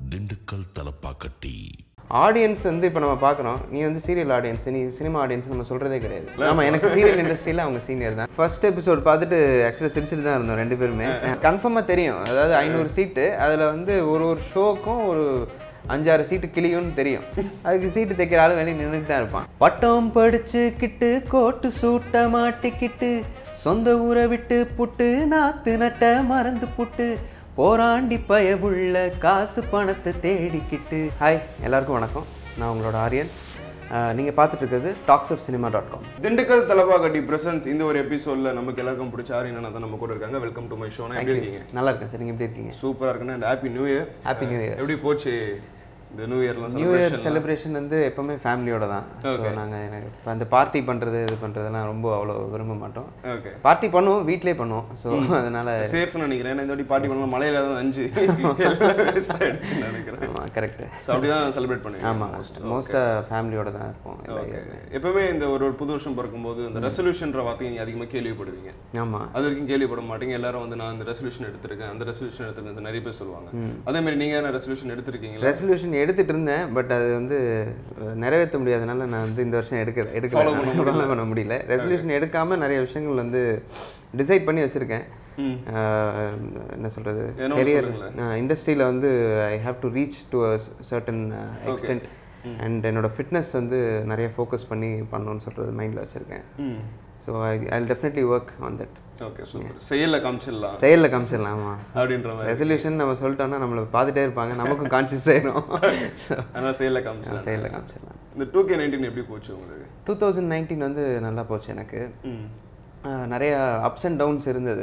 Dindigul Thalappakatti audience வந்து இப்போ நம்ம பார்க்குறோம் நீ வந்து சீரியல் ஆடியன்ஸ் நீ சினிமா ஆடியன்ஸ் நம்ம சொல்கிறதே கிடையாது ஆமாம் எனக்கு சீரியல் இண்டஸ்ட்ரியில் அவங்க சீனியர் தான் ஃபர்ஸ்ட் எபிசோட் பார்த்துட்டு ஆக்சுவலாக சிரிச்சிட்டு தான் இருந்தோம் ரெண்டு பேருமே கன்ஃபார்மாக தெரியும் அதாவது ஐநூறு சீட்டு அதில் வந்து ஒரு ஒரு ஷோக்கும் ஒரு அஞ்சாறு சீட்டு கிளியும்னு தெரியும் அதுக்கு சீட்டு தைக்கிற ஆள் வெளியே நின்றுட்டு தான் இருப்பான் பட்டம் படிச்சுக்கிட்டு கோட்டு சூட்ட மாட்டிக்கிட்டு சொந்த ஊரை விட்டு புட்டு நாத்து நட்ட மறந்து புட்டு போராண்டி பயவுள்ள காசு பணத்தை தேடிக்கிட்டு ஹாய் எல்லாருக்கும் வணக்கம் நான் உங்களோட ஆரியன் நீங்கள் பார்த்துட்டு இருக்கிறது talks of cinema dot com Dindigul Thalappakatti presents இந்த ஒரு எபிசோட்ல நமக்கு எல்லாருக்கும் பிடிச்ச ஆரியனா தான் நம்ம கூட இருக்காங்க வெல்கம் டு மை ஷோ எப்படி இருக்கீங்க நல்லா இருக்கேன் சார் நீங்கள் எப்படி இருக்கீங்க சூப்பரா இருக்குன்னு and happy new year happy new year எப்படி போச்சு இந்த நியூ இயர்லாம் நியூ இயர் செலிப்ரேஷன் வந்து எப்போவுமே ஃபேமிலியோட தான் ஸோ நாங்கள் எனக்கு இப்போ அந்த பார்ட்டி பண்ணுறது இது பண்ணுறதுலாம் ரொம்ப அவ்வளோ விரும்ப மாட்டோம் ஓகே பார்ட்டி பண்ணுவோம் வீட்டிலே பண்ணுவோம் ஸோ அதனால் சேஃப்னு நினைக்கிறேன் ஏன்னா இந்த வாட்டி பார்ட்டி பண்ணலாம் மழையில தான் அஞ்சு ஆயிடுச்சுன்னு நினைக்கிறேன் ஆமாம் கரெக்டு ஸோ அப்படிதான் செலிப்ரேட் பண்ணுவீங்க ஆமாம் மோஸ்ட்டாக ஃபேமிலியோட தான் இருப்போம் எல்லா ஓகே எப்பவுமே இந்த ஒரு ஒரு புது வருஷம் பிறக்கும்போது இந்த ரெசல்யூஷன்ற வார்த்தையை நீங்க அதிகமாக கேள்விப்படுவீங்க ஆமாம் அது வரைக்கும் கேள்விப்பட மாட்டீங்க எல்லாரும் வந்து நான் இந்த ரெசல்யூஷன் எடுத்திருக்கேன் அந்த ரெசல்யூஷன் எடுத்திருக்கேன் நிறைய பேர் சொல்லுவாங்க அதே மாதிரி நீங்க என்ன ரெசல்யூஷன் எடுத்திருக்கீங்களா ரெசல்யூஷன் எடுத்துட்டு இருந்தேன் பட் அது வந்து அஹ், நிறைவேற்ற முடியாதனால நான் வந்து இந்த வருஷம் எடுக்கல எடுக்கல ஃபாலோ பண்ண முடியல ரெசல்யூஷன் எடுக்காம நிறைய விஷயங்கள் வந்து டிசைட் பண்ணி வச்சிருக்கேன் அஹ், என்ன சொல்றது கெரியர் இண்டஸ்ட்ரியில் வந்து I have to reach to a certain extent and என்னோட ஃபிட்னஸ் வந்து நிறைய ஃபோக்கஸ் பண்ணி பண்ணணும்னு சொல்கிறது மைண்டில் வச்சுருக்கேன் so I I definitely work on that okay super செயல்ல காமிச்சிடலாம் செயலில் காமிச்சிடலாம் ஆமாம் அப்படின்ற மாதிரி ரெசல்யூஷன் நம்ம சொல்லிட்டோம்னா நம்மளை பார்த்துட்டே இருப்பாங்க நமக்கும் கான்சியஸ் ஆயிடும் அதனால செயல்ல காமிச்சிடலாம் செயலில் காமிச்சிடலாம் இந்த டூ கே நைன்டீன் எப்படி போச்சு உங்களுக்கு டூ தௌசண்ட் நைன்டீன் வந்து நல்லா போச்சு எனக்கு அஹ், நிறைய அப்ஸ் அண்ட் டவுன்ஸ் இருந்தது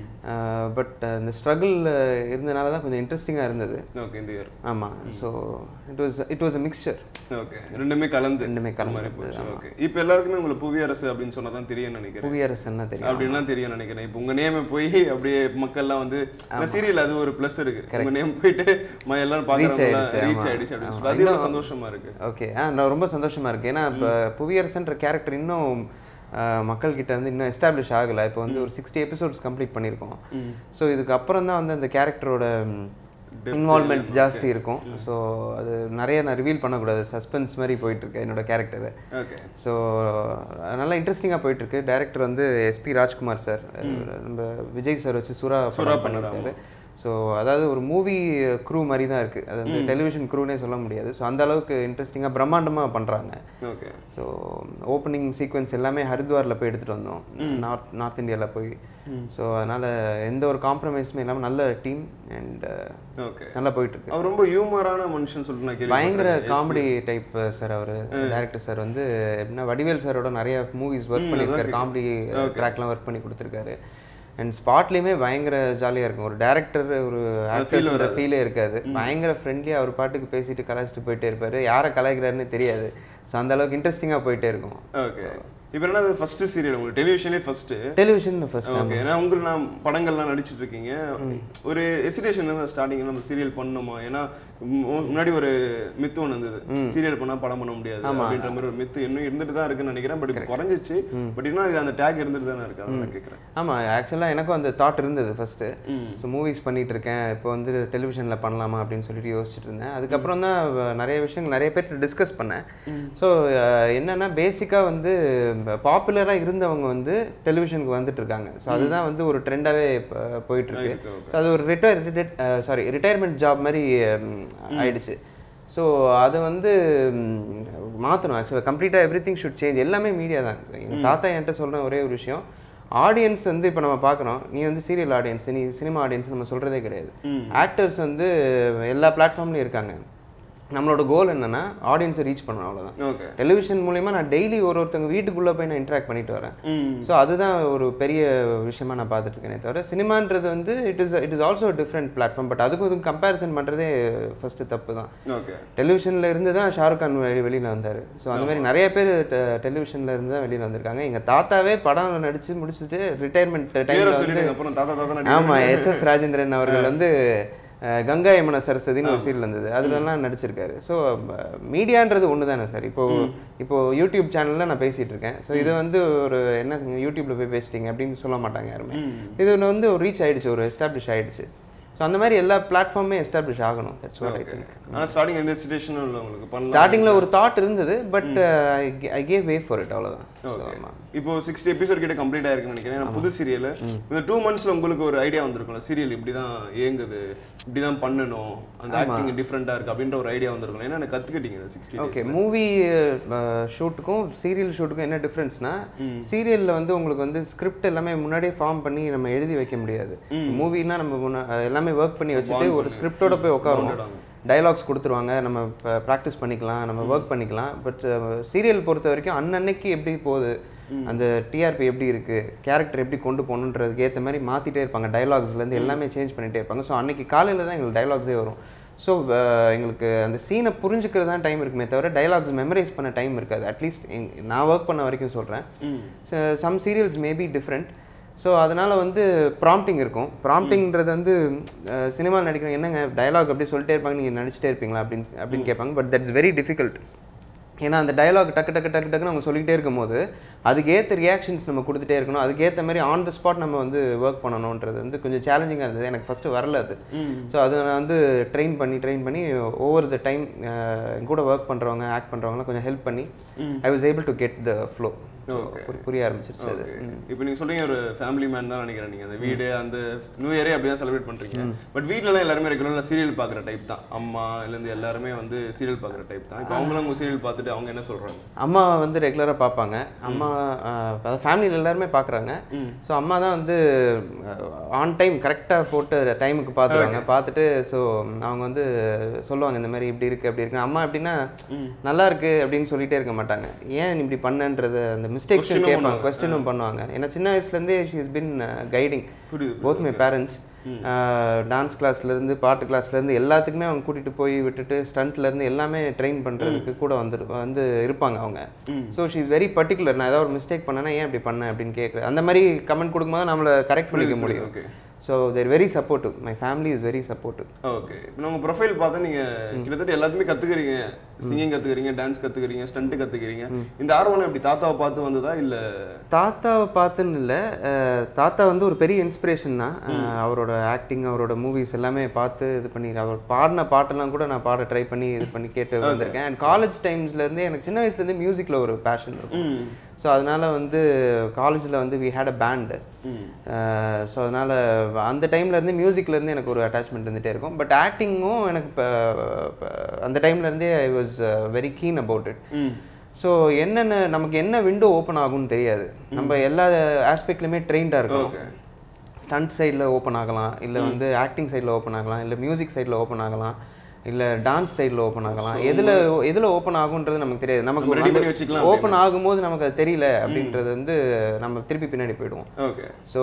பட் இந்த ஸ்ட்ரகிள் இருந்தனால தான் கொஞ்சம் இன்ட்ரெஸ்டிங்காக இருந்தது ஓகே இந்த இயர் ஆமாம் so it was it was a mixture okay ரெண்டுமே கலந்து ரெண்டுமே இந்த கலந்து மாதிரி போச்சு ஓகே இப்போ எல்லாருக்குமே உங்களுக்கு புவியரசு அப்படின்னு சொன்னா தான் தெரியும்னு நினைக்கிறேன் புவியரசு என்ன தெரியும் அப்படின்லாம் தெரியும் நினைக்கிறேன் இப்போ உங்க நேம் போய் அப்படியே மக்கள்லாம் வந்து சீரியல் அது ஒரு ப்ளஸ் இருக்கு உங்க நேம் போயிட்டு ம- எல்லாரும் பாக்குறவங்க ஆயிடுச்சு, ரீச் ஆமா. ஆயிடுச்சு அப்படின்னு சொல்லி அது எவ்வளவு சந்தோஷமா இருக்கு ஓகே ஆ நான் ரொம்ப சந்தோஷமாக இருக்கு ஏன்னா இப்போ புவியரசன்ற கேரக்டர் இன்னும் அஹ், மக்கள்கிட்ட வந்து இன்னும் எஸ்டாப்ளிஷ் ஆகலை இப்போ வந்து ஒரு சிக்ஸ்டி எபிசோட்ஸ் கம்ப்ளீட் பண்ணியிருக்கோம் ஸோ இதுக்கு அப்புறம் தான் வந்து அந்த கேரக்டரோட இன்வால்மெண்ட் ஜாஸ்தி இருக்கும் ஸோ அது நிறைய நான் ரிவீல் பண்ணக்கூடாது சஸ்பென்ஸ் மாதிரி போயிட்டுருக்கு என்னோட கேரக்டர் ஓகே ஸோ நல்லா இன்ட்ரெஸ்டிங்காக போயிட்டுருக்கு டேரக்டர் வந்து எஸ்பி ராஜ்குமார் சார் நம்ம விஜய் சார் வச்சு சுறா படம் பண்ணியிருக்காரு ஸோ அதாவது ஒரு மூவி க்ரூ மாதிரி தான் இருக்குது அது வந்து டெலிவிஷன் க்ரூனே சொல்ல முடியாது ஸோ அந்த அளவுக்கு இன்ட்ரெஸ்டிங்காக பிரம்மாண்டமாக பண்ணுறாங்க ஓகே ஸோ ஓப்பனிங் சீக்வன்ஸ் எல்லாமே ஹரித்வாரில் போய் எடுத்துகிட்டு வந்தோம் நார்த் நார்த் இந்தியாவில் போய் ஸோ அதனால் எந்த ஒரு காம்ப்ரமைஸுமே இல்லாமல் நல்ல டீம் அண்ட் ஓகே நல்லா போயிட்டுருக்கு அவர் ரொம்ப ஹியூமரான மனுஷன் சொல்லிட்டு நான் கேள்வி பயங்கர காமெடி டைப் சார் அவர் டேரக்டர் சார் வந்து எப்படின்னா வடிவேல் சாரோட நிறைய மூவிஸ் ஒர்க் பண்ணியிருக்காரு காமெடி ட்ராக்லாம் ஒர்க் பண்ணி கொடுத்துருக்காரு அண்ட் ஸ்பாட்லேயுமே பயங்கர ஜாலியாக இருக்கும் ஒரு டேரக்டர் ஒரு ஆக்டர்ன்ற ஃபீலே இருக்காது பயங்கர ஃப்ரெண்ட்லியாக அவர் பாட்டுக்கு பேசிட்டு கலாய்ச்சிட்டு போயிட்டே இருப்பாரு யாரை கலாய்க்கிறாருன்னு தெரியாது ஸோ அந்த அளவுக்கு இன்ட்ரெஸ்டிங்காக போயிட்டே இருக்கும் ஓகே இப்போ என்ன ஃபர்ஸ்ட் சீரியல் உங்களுக்கு டெலிவிஷனே ஃபர்ஸ்ட் டெலிவிஷன் ஃபர்ஸ்ட் ஓகே ஏன்னா உங்களுக்கு நான் படங்கள்லாம் நடிச்சிட்டு இருக்கீங்க ஒரு எசிடேஷன் இருந்தா ஸ்டார்டிங்ல நம்ம சீரியல் பண்ணணுமா ஏன்னா மு- முன்னாடி ஒரு மித்து ஒன்று இருந்தது சீரியல் பண்ணா படம் பண்ண முடியாது அப்படின்ற மாதிரி ஒரு மித்து இன்னும் இருந்துட்டு தான் இருக்குன்னு நினைக்கிறேன் பட் இப்போ குறைஞ்சிச்சு பட் இன்னும் அந்த டேக் இருந்துட்டு தானே இருக்கு அதான் நான் கேட்குறேன் ஆமாம் ஆக்சுவலாக எனக்கும் அந்த தாட் இருந்தது ஃபஸ்ட்டு ஸோ மூவிஸ் பண்ணிட்டு இருக்கேன் இப்போ வந்து டெலிவிஷனில் பண்ணலாமா அப்படின்னு சொல்லிட்டு யோசிச்சுட்டு இருந்தேன் அதுக்கப்புறம் தான் வ- நிறைய விஷயங்கள் நிறைய பேர்கிட்ட டிஸ்கஸ் பண்ணேன் ஸோ என்னென்னா பேசிக்காக வந்து பாப்புலராக இருந்தவங்க வந்து டெலிவிஷனுக்கு வந்துட்டு இருக்காங்க ஸோ அதுதான் வந்து ஒரு ட்ரெண்டாகவே போயிட்டுருக்கு ஸோ அது ஒரு ரிட்டையர் சாரி ரிட்டையர்மெண்ட் ஜாப் மாதிரி ம், ஆயிடுச்சு ஸோ அதை வந்து ம், மாற்றணும் ஆக்சுவலாக கம்ப்ளீட்டாக எவ்ரி திங் ஷுட் சேஞ்ச் எல்லாமே மீடியா தான் எங்கள் தாத்தா என்கிட்ட சொல்கிற ஒரே ஒரு விஷயம் ஆடியன்ஸ் வந்து இப்போ நம்ம பார்க்குறோம் நீ வந்து சீரியல் ஆடியன்ஸ் நீ சினிமா ஆடியன்ஸ் நம்ம சொல்கிறதே கிடையாது ஆக்டர்ஸ் வந்து எல்லா பிளாட்ஃபார்ம்லையும் இருக்காங்க நம்மளோட கோல் என்னன்னா ஆடியன்ஸை ரீச் பண்ணணும் அவ்வளோதான் ஓகே டெலிவிஷன் மூலிமா நான் டெய்லி ஒரு ஒருத்தவங்க வீட்டுக்குள்ளே போய் நான் இன்ட்ராக்ட் பண்ணிட்டு வரேன் ஸோ அதுதான் ஒரு பெரிய விஷயமா நான் பார்த்துட்டு இருக்கேனே தவிர சினிமான்றது வந்து it is it is also different platform but அதுக்கும் இதுக்கும் கம்பேரிசன் பண்ணுறதே ஃபஸ்ட்டு தப்பு தான் ஓகே டெலிவிஷனில் இருந்து தான் ஷாருக் கான் வெளி வெளியில் வந்தார் ஸோ அந்த மாதிரி நிறைய பேர் டெலிவிஷனில் இருந்து தான் வெளியில் வந்திருக்காங்க எங்கள் தாத்தாவே படம் நடித்து முடிச்சுட்டு ரிட்டையர்மெண்ட் பேரை டைமில் வந்து சொல்லிடுங்க அப்புறம் தாத்தா தாத்தா நடி ஆமாம் எஸ் எஸ் ராஜேந்திரன் அவர்கள் வந்து அஹ், கங்கா யமுனா சரஸ்வதினு ஒரு சீரியல் இருந்தது அதுலலாம் நடிச்சிருக்காரு ஸோ மீடியான்றது ஒன்று தானே சார் இப்போ இப்போ யூடியூப் சேனலில் நான் பேசிகிட்டு இருக்கேன் ஸோ இது வந்து ஒரு என்ன யூடியூப்பில் போய் பேசிட்டீங்க அப்படின்னு சொல்ல மாட்டாங்க யாருமே இது ஒன்று வந்து ஒரு ரீச் ஆயிடுச்சு ஒரு எஸ்டாப்ளிஷ் ஆயிடுச்சு ஸோ அந்த மாதிரி எல்லா பிளாட்ஃபார்மே எஸ்டாப்ளிஷ் ஆகணும் தட்ஸ் வாட் ஐ திங்க் ஆனால் ஸ்டார்டிங் எந்த சிச்சுவேஷனும் இல்லை உங்களுக்கு பண்ணலாம் ஸ்டார்டிங்கில் ஒரு தாட் இருந்தது but I gave way for it அவ்வளோதான் ஓகே இப்போ சிக்ஸ்டி எபிசோட் கிட்ட கம்ப்ளீட் ஆயிருக்குன்னு நினைக்கிறேன் ஏன்னா புது சீரியல் இந்த டூ மந்த்ஸ்ல உங்களுக்கு ஒரு ஐடியா வந்திருக்கும்ல சீரியல் இப்படி தான் இயங்குது இப்படி தான் பண்ணணும் அந்த ஆக்டிங் டிஃப்ரெண்டா இருக்கு அப்படின்ற ஒரு ஐடியா வந்திருக்கும் ஏன்னா எனக்கு கத்துக்கிட்டீங்க சிக்ஸ்டி ஓகே மூவி ஷூட்டுக்கும் சீரியல் ஷூட்டுக்கும் என்ன டிஃப்ரென்ஸ்னா சீரியலில் வந்து உங்களுக்கு வந்து ஸ்கிரிப்ட் எல்லாமே முன்னாடியே ஃபார்ம் பண்ணி நம்ம எழுதி வைக்க முடியாது மூவினா நம்ம முன்ன- எல்லாமே ஒர்க் பண்ணி வச்சுட்டு ஒரு ஸ்கிரிப்டோட போய் உட்காரணும் டைலாக்ஸ் கொடுத்துருவாங்க நம்ம ப்ராக்டிஸ் பண்ணிக்கலாம் நம்ம ஒர்க் பண்ணிக்கலாம் பட் சீரியல் பொறுத்த வரைக்கும் அன்னன்னைக்கு எப்படி போகுது அந்த டிஆர்பி எப்படி இருக்குது கேரக்டர் எப்படி கொண்டு போகணுன்றதுக்கு ஏற்ற மாதிரி மாற்றிட்டே இருப்பாங்க டைலாக்ஸ்லேருந்து எல்லாமே சேஞ்ச் பண்ணிகிட்டே இருப்பாங்க ஸோ அன்னைக்கு காலையில் தான் எங்களுக்கு டைலாக்ஸே வரும் ஸோ எங்களுக்கு அந்த சீனை புரிஞ்சுக்கிறது தான் டைம் இருக்குமே தவிர டைலாக்ஸ் மெமரைஸ் பண்ண டைம் இருக்காது அட்லீஸ்ட் நான் ஒர்க் பண்ண வரைக்கும் சொல்கிறேன் some serials maybe different so அதனால் வந்து ப்ராம்ப்டிங் இருக்கும் ப்ராம்ப்டிங்கிறது வந்து சினிமாவில் நடிக்கிறவங்க என்னங்க டயலாக் அப்படியே சொல்லிட்டே இருப்பாங்க நீங்கள் நடிச்சிட்டே இருப்பீங்களா அப்படின்னு அப்படின்னு கேட்பாங்க பட் தட்ஸ் வெரி டிஃபிகல்ட் ஏன்னா அந்த டயலாக் டக்கு டக்கு டக்கு டக்குன்னு அவங்க சொல்லிக்கிட்டே இருக்கும்போது அதுக்கேற்ற ரியாக்ஷன்ஸ் நம்ம கொடுத்துட்டே இருக்கணும் அதுக்கேற்ற மாதிரி ஆன் த ஸ்பாட் நம்ம வந்து ஒர்க் பண்ணணுன்றது வந்து கொஞ்சம் சேலஞ்சிங்காக இருந்தது எனக்கு ஃபஸ்ட்டு வரல அது ஸோ அதை நான் வந்து ட்ரெயின் பண்ணி ட்ரெயின் பண்ணி ஓவர் த டைம் கூட ஒர்க் பண்ணுறவங்க ஆக்ட் பண்ணுறவங்களாம் கொஞ்சம் ஹெல்ப் பண்ணி I was able to get the flow புரிய ஆரம்பிச்சிருச்சு அது இப்போ நீங்க சொல்றீங்க ஒரு ஃபேமிலி மேன் தான் நினைக்கிறேன் நீங்க அந்த வீடு அந்த நியூ இயரே அப்படி தான் செலிப்ரேட் பண்றீங்க பட் வீட்லலாம் எல்லாருமே ரெகுலராக சீரியல் பார்க்குற டைப் தான் அம்மா இருந்து எல்லாருமே வந்து சீரியல் பார்க்குற டைப் தான் இப்போ அவங்களும் உங்க சீரியல் பார்த்துட்டு அவங்க என்ன சொல்றாங்க அம்மா வந்து ரெகுலராக பார்ப்பாங்க அம்மா அதாவது ஃபேமிலியில் எல்லாருமே பார்க்குறாங்க ஸோ அம்மா தான் வந்து ஆன் டைம் கரெக்டாக போட்டு டைமுக்கு பார்த்துருவாங்க பார்த்துட்டு ஸோ அவங்க வந்து சொல்லுவாங்க இந்த மாதிரி இப்படி இருக்குது அப்படி இருக்கு அம்மா எப்படின்னா நல்லா இருக்கு அப்படின்னு சொல்லிட்டே இருக்க மாட்டாங்க ஏன் நீ இப்படி பண்ணன்றது அந்த மிஸ்டேக்ஸ் கேட்பாங்க கொஸ்டினும் பண்ணுவாங்க ஏன்னா சின்ன வயசுலேருந்தே ஷி இஸ் பின் கைடிங் புரியுது போத் மை பேரண்ட்ஸ் டான்ஸ் கிளாஸ்லேருந்து பாட்டு கிளாஸ்லேருந்து எல்லாத்துக்குமே அவங்க கூட்டிகிட்டு போய் விட்டுட்டு ஸ்டண்ட்லேருந்து எல்லாமே ட்ரெயின் பண்ணுறதுக்கு கூட வந்து வந்து இருப்பாங்க அவங்க so she is very particular நான் ஏதாவது ஒரு மிஸ்டேக் பண்ணேன்னா ஏன் இப்படி பண்ணேன் அப்படின்னு கேட்குறேன் அந்த மாதிரி கமெண்ட் கொடுக்கும்போது நம்மளை கரெக்ட் பண்ணிக்க முடியும் okay so there very supportive my family is very supportive okay இப்போ நம்ம ப்ரொஃபைல் பார்த்தா நீங்க கிட்டத்தட்ட எல்லாத்தையுமே கத்துக்கிறீங்க சிங்கிங் கத்துக்கிறீங்க டான்ஸ் கத்துக்கிறீங்க ஸ்டண்ட் கத்துக்கிறீங்க இந்த ஆர்வம் எப்படி தாத்தாவை பார்த்து வந்ததா இல்ல தாத்தாவை பார்த்துன்னு இல்லை தாத்தா வந்து ஒரு பெரிய இன்ஸ்பிரேஷன் தான் அஹ் அவரோட ஆக்டிங் அவரோட மூவிஸ் எல்லாமே பார்த்து இது பண்ணி அவர் பாடின பாட்டெல்லாம் கூட நான் பாட ட்ரை பண்ணி இது பண்ணி கேட்டு வந்திருக்கேன் அண்ட் காலேஜ் டைம்ஸ்லேருந்தே எனக்கு சின்ன வயசுலேருந்தே மியூசிக்கில் ஒரு பேஷன் இருக்கும் ஸோ அதனால் வந்து காலேஜில் வந்து we had a band so அதனால் அந்த டைம்லேருந்து மியூசிக்லேருந்து எனக்கு ஒரு அட்டாச்மெண்ட் இருந்துகிட்டே இருக்கும் பட் ஆக்டிங்கும் எனக்கு இப்போ அந்த டைம்லேருந்தே I was very keen about it so என்னென்ன நமக்கு என்ன விண்டோ ஓப்பன் ஆகும்னு தெரியாது நம்ம எல்லா ஆஸ்பெக்ட்லையுமே ட்ரெயின்டாக இருக்கணும் ஓகே ஸ்டண்ட் சைடில் ஓப்பன் ஆகலாம் இல்லை வந்து ஆக்டிங் சைடில் ஓப்பன் ஆகலாம் இல்லை மியூசிக் சைடில் ஓப்பன் ஆகலாம் இல்லை டான்ஸ் சைடில் ஓப்பன் ஆகலாம் எதில் எதில் ஓப்பன் ஆகுன்றது நமக்கு தெரியாது நம்ம நமக்கு ready பண்ணி வச்சுக்கலாம் ஓப்பன் ஆகும்போது நமக்கு அது தெரியல அப்படின்றது வந்து நம்ம திருப்பி பின்னாடி போயிடுவோம் ஓகே ஸோ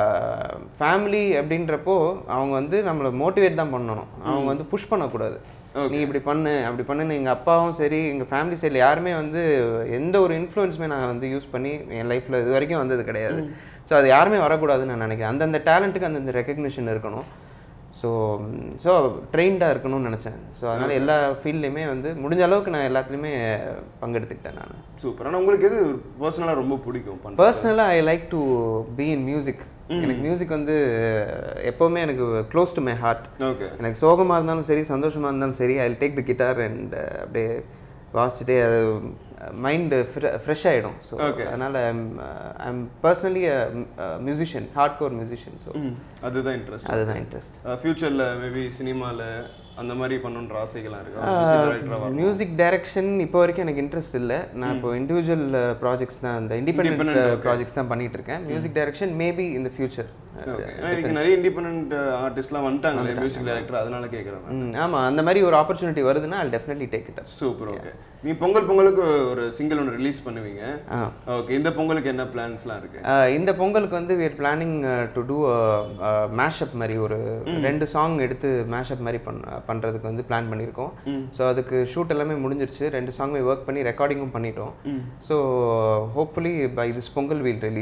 ஃபேமிலி அப்படின்றப்போ அவங்க வந்து நம்மளை மோட்டிவேட் தான் பண்ணணும் அவங்க வந்து புஷ் பண்ணக்கூடாது நீ இப்படி பண்ணு அப்படி பண்ணுன்னு எங்கள் அப்பாவும் சரி எங்கள் ஃபேமிலி சைடில் யாருமே வந்து எந்த ஒரு இன்ஃப்ளூயன்ஸுமே நான் வந்து யூஸ் பண்ணி என் லைஃப்பில் இது வரைக்கும் வந்தது கிடையாது ஸோ அது யாருமே வரக்கூடாதுன்னு நான் நினைக்கிறேன் அந்தந்த டேலண்ட்டுக்கு அந்தந்த ரெக்கக்னிஷன் இருக்கணும் ஸோ ஸோ ட்ரெயின்டாக இருக்கணும்னு நினச்சேன் ஸோ அதனால் எல்லா ஃபீல்ட்லேயுமே வந்து முடிஞ்ச அளவுக்கு நான் எல்லாத்துலேயுமே பங்கெடுத்துக்கிட்டேன் நான் சூப்பர் ஆனா உங்களுக்கு எது பர்சனலாக ரொம்ப பிடிக்கும் பண்ண பர்சனலாக I like to be in music எனக்கு மியூசிக் வந்து எப்போவுமே எனக்கு close to my heart okay எனக்கு சோகமாக இருந்தாலும் சரி சந்தோஷமாக இருந்தாலும் சரி I take the guitar and அப்படியே வாசிச்சுட்டே அது மைண்டு ஃப்ரெஷ் ஆகிடும் ஸோ Okay. அதனால் I am personally musician hardcore musician so அதுதான் இன்ட்ரெஸ்ட் அதுதான் இன்ட்ரெஸ்ட் ஃபியூச்சர்ல மேபி சினிமால அந்த மாதிரி பண்ணணுன்ற ஆசைகள்லாம் இருக்கு மியூசிக் டைரக்ஷன் இப்போ வரைக்கும் எனக்கு இன்ட்ரெஸ்ட் இல்லை நான் இப்போ இண்டிவிஜுவல் ப்ராஜெக்ட்ஸ் தான் இந்த இண்டிபெண்ட் ப்ராஜெக்ட்ஸ் தான் பண்ணிட்டு இருக்கேன் மியூசிக் டைரக்ஷன் மேபி இந்த ஃபியூச்சர் இன்னைக்கு நிறைய இண்டிபெண்டன்ட் ஆர்டிஸ்ட்லாம் வந்துட்டாங்க மியூசிக் டைரக்டர் அதனால கேட்குறேன் ம் ஆமாம் அந்த மாதிரி ஒரு ஆப்பர்ச்சுனிட்டி வருதுன்னா I definitely take it super okay நீ பொங்கல் பொங்கலுக்கு ஒரு சிங்கிள் ஒன்று ரிலீஸ் பண்ணுவீங்க ஆ ஓகே இந்த பொங்கலுக்கு என்ன பிளான்ஸ்லாம் இருக்கு ஆஹ் இந்த பொங்கலுக்கு வந்து we are planning to do mashup மாதிரி ஒரு ரெண்டு சாங் எடுத்து மேஷப் மாதிரி பண்ண பண்ணுறதுக்கு வந்து பிளான் பண்ணியிருக்கோம் ஸோ அதுக்கு ஷூட் எல்லாமே முடிஞ்சிருச்சு ரெண்டு சாங்குமே ஒர்க் பண்ணி ரெக்கார்டிங்கும் பண்ணிட்டோம் so hopefully by this Pongal will release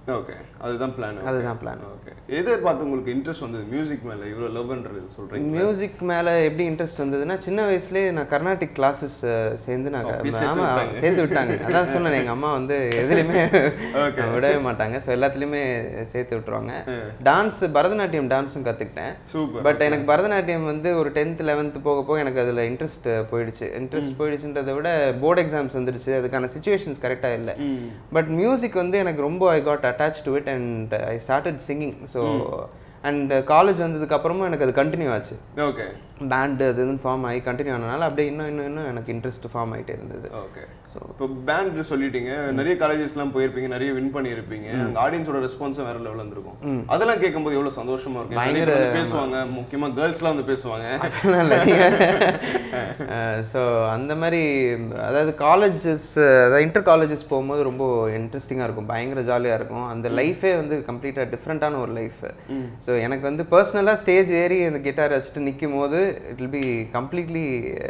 okay அதுதான் பிளான் அதுதான் பிளான் ஓகே எதை பார்த்து உங்களுக்கு இன்ட்ரெஸ்ட் வந்தது மியூசிக் மேல இவ்வளோ லவ்ன்றது சொல்றீங்க மியூசிக் மேலே எப்படி இன்ட்ரெஸ்ட் வந்ததுன்னா சின்ன வயசுலேயே நான் கர்நாடிக் கிளாஸஸ் சேர்ந்து நான் அப்படியே சேர்த்து ஆமாம் விட்டாங்க. சேர்த்து விட்டாங்க அதான் சொன்னேன் எங்கள் அம்மா வந்து எதுலேயுமே விடவே மாட்டாங்க ஸோ எல்லாத்துலேயுமே சேர்த்து விட்டுருவாங்க டான்ஸ் பரதநாட்டியம் டான்ஸும் கற்றுக்கிட்டேன் சூப்பர் பட் எனக்கு பரதநாட்டியம் வந்து ஒரு டென்த் லெவன்த் போக போக எனக்கு அதில் இன்ட்ரெஸ்ட் போயிடுச்சு இன்ட்ரெஸ்ட் போயிடுச்சுன்றதை விட போர்டு எக்ஸாம்ஸ் வந்துடுச்சு அதுக்கான சுச்சுவேஷன்ஸ் கரெக்டாக இல்லை பட் மியூசிக் வந்து எனக்கு ரொம்ப I got attach to it and I started singing so and college வந்ததுக்கு அப்புறமும் எனக்கு அது கண்டினியூ ஆச்சு ஓகே பேண்டு அது இதுன்னு ஃபார்ம் ஆகி கண்டினியூ ஆனனால அப்படியே இன்னும் இன்னும் இன்னும் எனக்கு இன்ட்ரெஸ்ட் ஃபார்ம் ஆகிட்டே இருந்தது ஓகே இப்போ பேண்ட் சொல்லிட்டீங்க நிறைய காலேஜஸ்லாம் போயிருப்பீங்க நிறைய வின் பண்ணியிருப்பீங்க அந்த ஆடியன்ஸோட ரெஸ்பான்ஸும் வேற லெவலில் இருந்திருக்கும் அதெல்லாம் கேட்கும்போது எவ்வளவு சந்தோஷமா இருக்கும் நிறைய பேர் வந்து பேசுவாங்க முக்கியமா கேர்ள்ஸ்லாம் வந்து பேசுவாங்க ஸோ அந்த மாதிரி அதாவது காலேஜஸ் அதாவது இன்டர் காலேஜஸ் போகும்போது ரொம்ப இன்ட்ரெஸ்டிங்காக இருக்கும் பயங்கர ஜாலியாக இருக்கும் அந்த லைஃபே வந்து கம்ப்ளீட்டாக டிஃப்ரெண்ட்டான ஒரு லைஃப் ஸோ எனக்கு வந்து பர்சனலாக ஸ்டேஜ் ஏறி அந்த கிட்டார் வச்சுட்டு நிற்கும் போது it will be completely